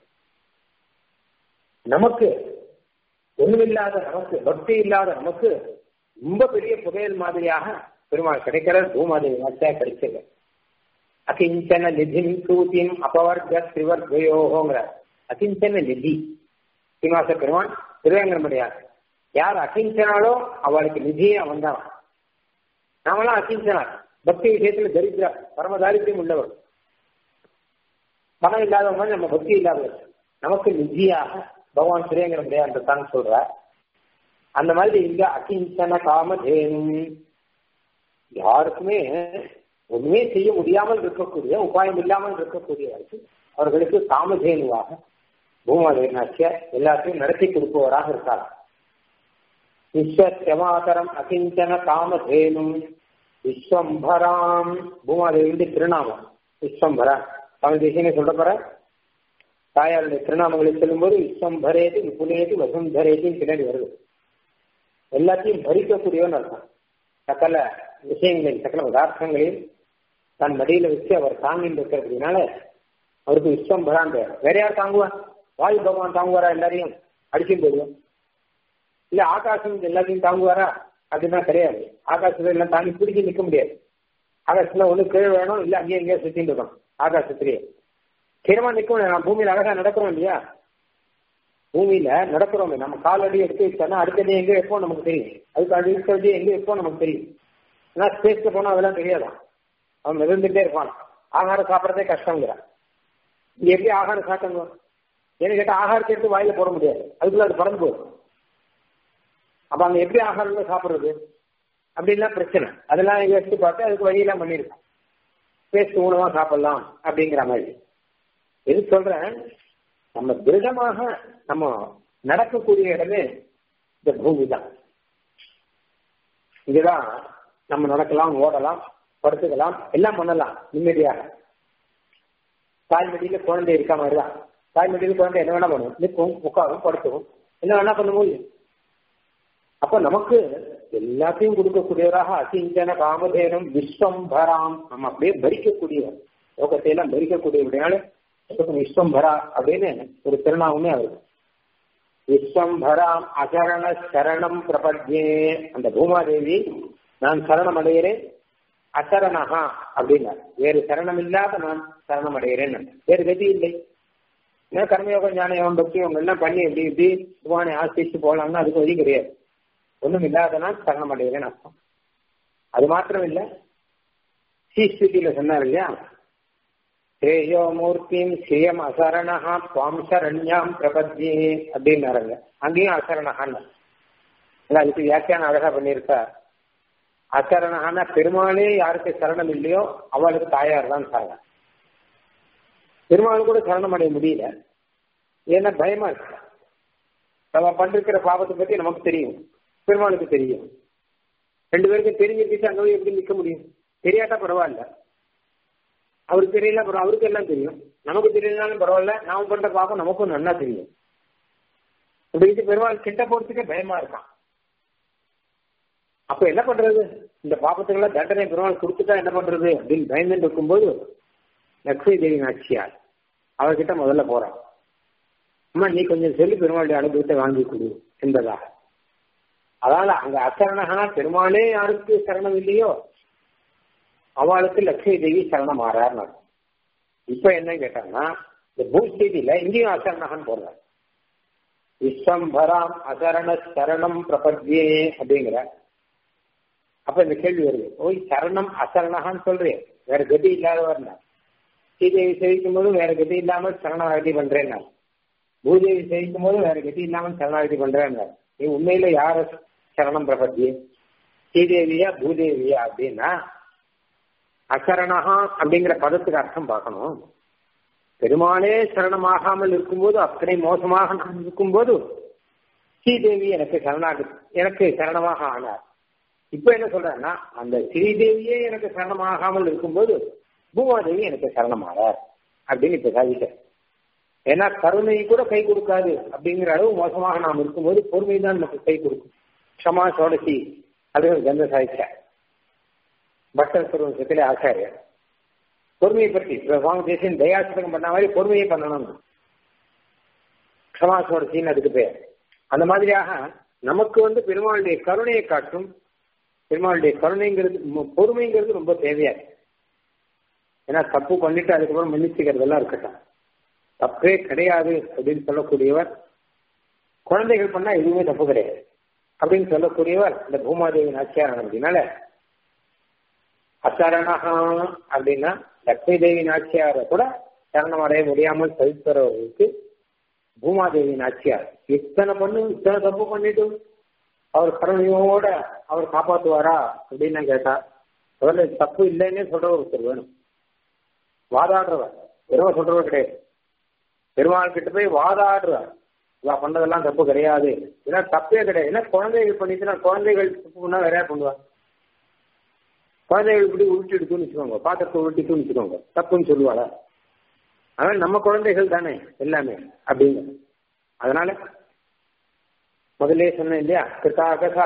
நமக்கு ஒண்ணுமில்லாத நமக்கு பக்தி இல்லாத நமக்கு ரொம்ப பெரிய புதையல் மாதிரியாக பெருமாள் கிடைக்கிற பூமாதேவி வார்த்தையா கிடைச்சது அகிஞ்சன நிதிம் சூத்தியும் அபவர்க திரிவர்கயோகோங்கிற அகிஞ்சன நிதி சீமாச பெருமான் திருவேங்கரமுடியாது யார் அகிஞ்சனாலோ அவளுக்கு நிதியே அவன் தான் நாமெல்லாம் அகிஞ்சனார் பக்தி விஷயத்துல தரித்திர பரம தாரித்தியம் உள்ளவர் பணம் இல்லாதவங்க மாதிரி நம்ம பக்தி இல்லாதவர் நமக்கு நிதியாக பகவான் சிறியங்கிற முடியாது தான் சொல்றார் அந்த மாதிரி இங்க அகிஞ்சன காமதேனும் யாருக்குமே ஒண்ணுமே செய்ய முடியாமல் இருக்கக்கூடிய உபாயம் இல்லாமல் இருக்கக்கூடியவருக்கு அவர்களுக்கு காமதேனுவாக பூமாதேனாச்சிய எல்லாத்தையும் நடத்தி கொடுப்பவராக இருக்கார் விஸ்வசமாதரம் அகிஞ்சன காமதேனும் விஸ்வம்பராம் பூமாதேவி திருநாமம் விஸ்வம்பரா சுவாமி தேசியனே சொல்ற போற தாயாருடைய திருநாமங்களை சொல்லும்போது விஸ்வம்பரேது விபுலேது வசுந்தரேதின்னு பின்னாடி வருது எல்லாத்தையும் பறிக்கக்கூடியவன் அர்த்தம் சகல விஷயங்களில் சகல பதார்த்தங்களையும் தன் மடியில வச்சு அவர் தாங்கிட்டு இருக்கிறதுனால அவருக்கு விஸ்வம்பரான் பேர் வேற யார் தாங்குவா வாயு பகவான் தாங்குவாரா எல்லாரையும் அடிச்சுட்டு போயிடுவோம் இல்ல ஆகாசம் எல்லாத்தையும் தாங்குவாரா அப்படின்னா கிடையாது ஆகாசத்துல எல்லாம் தாங்கி பிடிச்சி நிக்க முடியாது ஆகாசத்துல ஒண்ணு கீழே வேணும் இல்ல அங்கேயே எங்கேயோ சுத்திட்டு இருக்கணும் ஆகாசத்திலேயே ஸ்திரமா நிக்க முடியாது நம்ம பூமியில அழகா நடக்கிறோம் இல்லையா பூமியில நடக்கிறோமே நம்ம காலடி எடுத்து வச்சோம்னா அடுத்தது எங்க எப்போ நமக்கு தெரியும் அதுக்கு அடுத்தது எங்க எப்போ நமக்கு தெரியும் ஏன்னா ஸ்பேஸ்க்கு போனா அதெல்லாம் தெரியாதான் அவன் மிதந்துட்டே இருப்பான் ஆகாரம் சாப்பிட்றதே கஷ்டங்கிறான் இங்க எப்படி ஆகாரம் சாப்பிடணும் ஏன்னு கேட்டா ஆகாரத்தை எடுத்து வாயில போட முடியாது அதுக்குள்ள அது பறந்து போகும் அப்ப அங்க எப்படி ஆகாரம் சாப்பிடுறது அப்படின்லாம் பிரச்சனை அதெல்லாம் எடுத்து பார்த்து அதுக்கு வழியெல்லாம் பண்ணிருக்கோம் பேஸ்ட் உணவா சாப்பிடலாம் அப்படிங்கிற மாதிரி எது சொல்றேன் நம்ம திருடமாக நம்ம நடக்கக்கூடிய இடமே இந்த பூமி தான் இங்கதான் நம்ம நடக்கலாம் ஓடலாம் படுத்துக்கலாம் எல்லாம் பண்ணலாம் நிம்மதியாக தாய்மடியில குழந்தை இருக்க மாதிரிதான் தாய்மடியில குழந்தை என்ன வேணா பண்ணும் நிற்கும் உட்காரும் படுத்துக்கும் என்ன வேணா பண்ண முடியும் அப்ப நமக்கு எல்லாத்தையும் கொடுக்கக்கூடியவராக அசிஞ்சன காமதேனம் விஸ்வம்பராம் நம்ம அப்படியே பரிக்கக்கூடியவர் லோகத்தை எல்லாம் பரிக்கக்கூடியவரையால விஸ்வம்பரா அப்படின்னு ஒரு திருநாவுமே அவருக்கு விஸ்வம்பராம் அசரண சரணம் பிரபத்யே அந்த பூமாதேவி நான் சரணம் அடைகிறேன் அசரணஹா அப்படின்னார் வேறு சரணம் இல்லாத நான் சரணம் அடைகிறேன் வேறு கதி இல்லை ஏன்னா கர்மயோகம் ஞானயோகம் பக்தி அவங்க எல்லாம் பண்ணி எப்படி இப்படி பகவானை ஆசிரிச்சு போகலாம்னா அதுக்கு வழி கிடையாது ஒண்ணும் இல்லாத நான் சரணம் அடைகிறேன் அர்த்தம் அது மாத்திரம் இல்ல ஸ்ரீஸ்துதியில சொன்னார் இல்லையா ஸ்ரேயோ மூர்த்தியும் ஸ்ரீயம் அசரணஹா துவாம் சரண்யாம் பிரபத்யே அப்படின்னாருங்க அங்கேயும் அசரணஹான்னு அதுக்கு வியாக்கியானம் அழகா பண்ணியிருக்கா அசரணஹான்னா பெருமாளே யாருக்கு சரணம் இல்லையோ அவளுக்கு தாயார் தான் சாரா பெருமாள் கூட சரணம் அடைய முடியல ஏன்னா பயமா இருக்கு நம்ம பண்ணிருக்கிற பாவத்தை பத்தி நமக்கு தெரியும் பெருமாளுக்கு தெரியும் ரெண்டு பேருக்கும் தெரிஞ்சிருச்சு அங்க போய் எப்படி நிக்க முடியும் தெரியாட்டா பரவாயில்ல அவருக்கு தெரியல அப்புறம் அவருக்கு எல்லாம் தெரியும் நமக்கு தெரியலனாலும் பரவாயில்ல நாம பண்ற பாவம் நமக்கும் நல்லா தெரியும் இப்படி பெருமாள் கிட்ட போறதுக்கே பயமா இருக்கான் அப்ப என்ன பண்றது இந்த பாப்பத்துக்கெல்லாம் தண்டனை பெருமாள் கொடுத்துட்டா என்ன பண்றது அப்படின்னு பயந்துட்டு இருக்கும்போது லக்ஷ்மி தேவி நாச்சியார் அவர்கிட்ட முதல்ல போறான் அம்மா நீ கொஞ்சம் சொல்லி பெருமாளுடைய அனுபவத்தை வாங்கி கொடு என்பதாக அதனால அங்க அசரணகனா பெருமாளே யாருக்கு சரணம் இல்லையோ அவளுக்கு லட்சுமி தேவி சரணம் ஆறாருன்னு இப்ப என்ன கேட்டாங்கன்னா இந்த பூஸ்தேதியில இங்கேயும் அசரணகன் போடுறார் விஸ்வம்பராம் அசரண சரணம் பிரபத்யே அப்படிங்கிற அப்ப இந்த கேள்வி வருது ஓய் சரணம் அசரணகான்னு சொல்றேன் வேற கதி இல்லாதவர்னா ஸ்ரீதேவி சேவிக்கும் போது வேற கதி இல்லாமல் சரணாகதி பண்றேன் பூதேவி சேவிக்கும் போது வேற கதி இல்லாமல் சரணாகதி பண்றேன் நீ உண்மையில யார சரணம் பிரபத்தி ஸ்ரீதேவியா பூதேவியா அப்படின்னா அசரணகா அப்படிங்கிற பதத்துக்கு அர்த்தம் பார்க்கணும் பெருமானே சரணமாகாமல் இருக்கும்போது அத்தனை மோசமாக நான் இருக்கும்போது ஸ்ரீதேவி எனக்கு சரணாக எனக்கு சரணமாக ஆனார் இப்ப என்ன சொல்றேன்னா அந்த ஸ்ரீதேவியே எனக்கு சரணமாகாமல் இருக்கும்போது பூமாதேவி எனக்கு சரணமாறார் அப்படின்னு இப்ப சாதிக்க ஏன்னா கருணை கூட கை கொடுக்காது அப்படிங்கிற அளவு மோசமாக நாம் இருக்கும்போது பொறுமை தான் நமக்கு கை கொடுக்கும் க்ஷமா சோடசி அப்படின்னு கந்த சாதிச்ச பட்டர் சுருவசத்திலே ஆச்சாரியர் பொறுமையை பற்றி சுவாமி தேசியன் தயாசதகம் பண்ண மாதிரி பொறுமையை பண்ணணும் க்ஷமா சோடசின்னு அதுக்கு பேர் அந்த மாதிரியாக நமக்கு வந்து பெருமாளுடைய கருணையை காட்டும் பெருமாளுடைய கருணைங்கிறது பொறுமைங்கிறது ரொம்ப தேவையா ஏன்னா தப்பு பண்ணிட்டு அதுக்கப்புறம் மன்னிச்சுக்கிறதெல்லாம் இருக்கட்டும் தப்பே கிடையாது அப்படின்னு சொல்லக்கூடியவர் குழந்தைகள் பண்ணா எதுவுமே தப்பு கிடையாது அப்படின்னு சொல்லக்கூடியவர் இந்த பூமாதேவி நாச்சியார் அப்படின்னால அசரணகா அப்படின்னா லக்ஷ்மி தேவி நாச்சியார கூட சரணம் அடைய முடியாமல் தவிர்க்கிறவர்களுக்கு பூமாதேவி நாச்சியார் இத்தனை பண்ணு இத்தனை தப்பு பண்ணிட்டு அவர் கருணையோட அவர் காப்பாத்துவாரா அப்படின்னு நான் கேட்டா முதல்ல தப்பு இல்லைன்னே சொல்ற ஒருத்தர் வேணும் வாதாடுறவர் வெறும் சொல்றவர் கிடையாது பெருமாள் கிட்ட போய் வாதாடுறார் இவா பண்ணதெல்லாம் தப்பு கிடையாது ஏன்னா தப்பே கிடையாது ஏன்னா குழந்தைகள் பண்ணிச்சுன்னா குழந்தைகள் தப்பு பண்ணா வேற யார் பண்ணுவா குழந்தைகள் இப்படி உருட்டி எடுத்துன்னு வச்சுக்கோங்க பாத்திரத்தை உருட்டிட்டுன்னு வச்சுக்கோங்க தப்புன்னு சொல்லுவாளா அதனால நம்ம குழந்தைகள் தானே எல்லாமே அப்படிங்க அதனால முதலே சொன்னேன் இல்லையா கிருதாகசா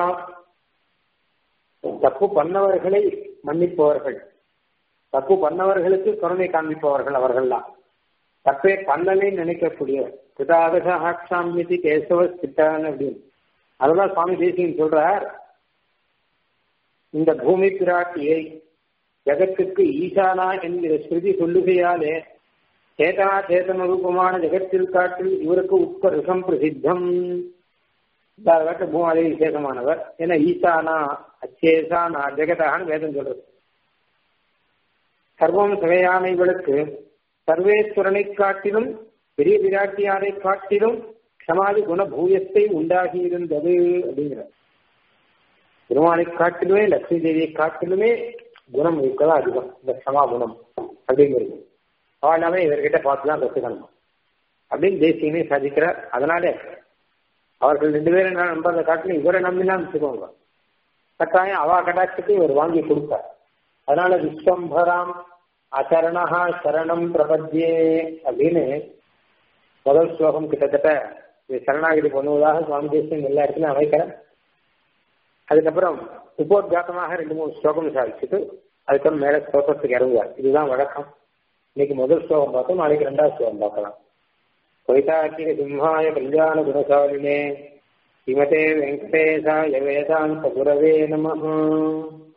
தப்பு பண்ணவர்களை மன்னிப்பவர்கள் தப்பு பண்ணவர்களுக்கு கருணை காண்பிப்பவர்கள் அவர்கள்லாம் தப்பே பண்ணலே நினைக்கக்கூடியவர் கிருதாகசாமிதி கேசவ சிட்டான் அப்படின்னு அதெல்லாம் சுவாமி தேசியன் சொல்றார் இந்த பூமி பிராட்டியை ஜகத்துக்கு ஈசானா என்கிற ஸ்ருதி சொல்லுகையாலே சேதனா சேதன ரூபமான ஜெகத்தில் காட்டில் இவருக்கு உட்கருஷம் பிரசித்தம் காட்டு பூமாதே விசேஷமானவர் ஏன்னா ஈசானா அச்சேசானா ஜெகதான்னு வேதம் சொல்றது சர்வம் சகையான இவளுக்கு சர்வேஸ்வரனை காட்டிலும் பெரிய விராட்டியாரை காட்டிலும் சமாதி குண பூயத்தை உண்டாகி இருந்தது அப்படிங்கிற பெருமாளை காட்டிலுமே லட்சுமி தேவியை காட்டிலுமே குணம் இருக்கதான் அதிகம் இந்த சமா குணம் அப்படிங்கிறது அவளாமே இவர்கிட்ட பார்த்து தான் கற்றுக்கணும் அப்படின்னு தேசியமே சாதிக்கிறார் அதனாலே அவர்கள் ரெண்டு பேரும் நான் நம்புறதை காட்டிலும் இவரை நம்பினா வச்சுக்கோங்க கட்டாயம் அவா கடாட்சத்தை இவர் வாங்கி கொடுப்பார் அதனால விஸ்வம்பராம் அச்சரணா சரணம் பிரபத்யே அப்படின்னு முதல் ஸ்லோகம் கிட்டத்தட்ட இது சரணாகிதி பண்ணுவதாக சுவாமி தேசியம் எல்லா இடத்துலையும் அமைக்கிறேன் அதுக்கப்புறம் உபோத்காத்தமாக ரெண்டு மூணு ஸ்லோகம் சாதிச்சுட்டு அதுக்கப்புறம் மேல ஸ்லோகத்துக்கு இறங்குவார் இதுதான் வழக்கம் இன்னைக்கு முதல் ஸ்லோகம் பார்த்தோம் நாளைக்கு ரெண்டாவது ஸ்லோகம் பார்க்கலாம் கொய்தாக்கிக சிம்ஹாய கல்யாண குணசாலினே ஸ்ரீமதே வெங்கடேசாய வேதாந்த குரவே நம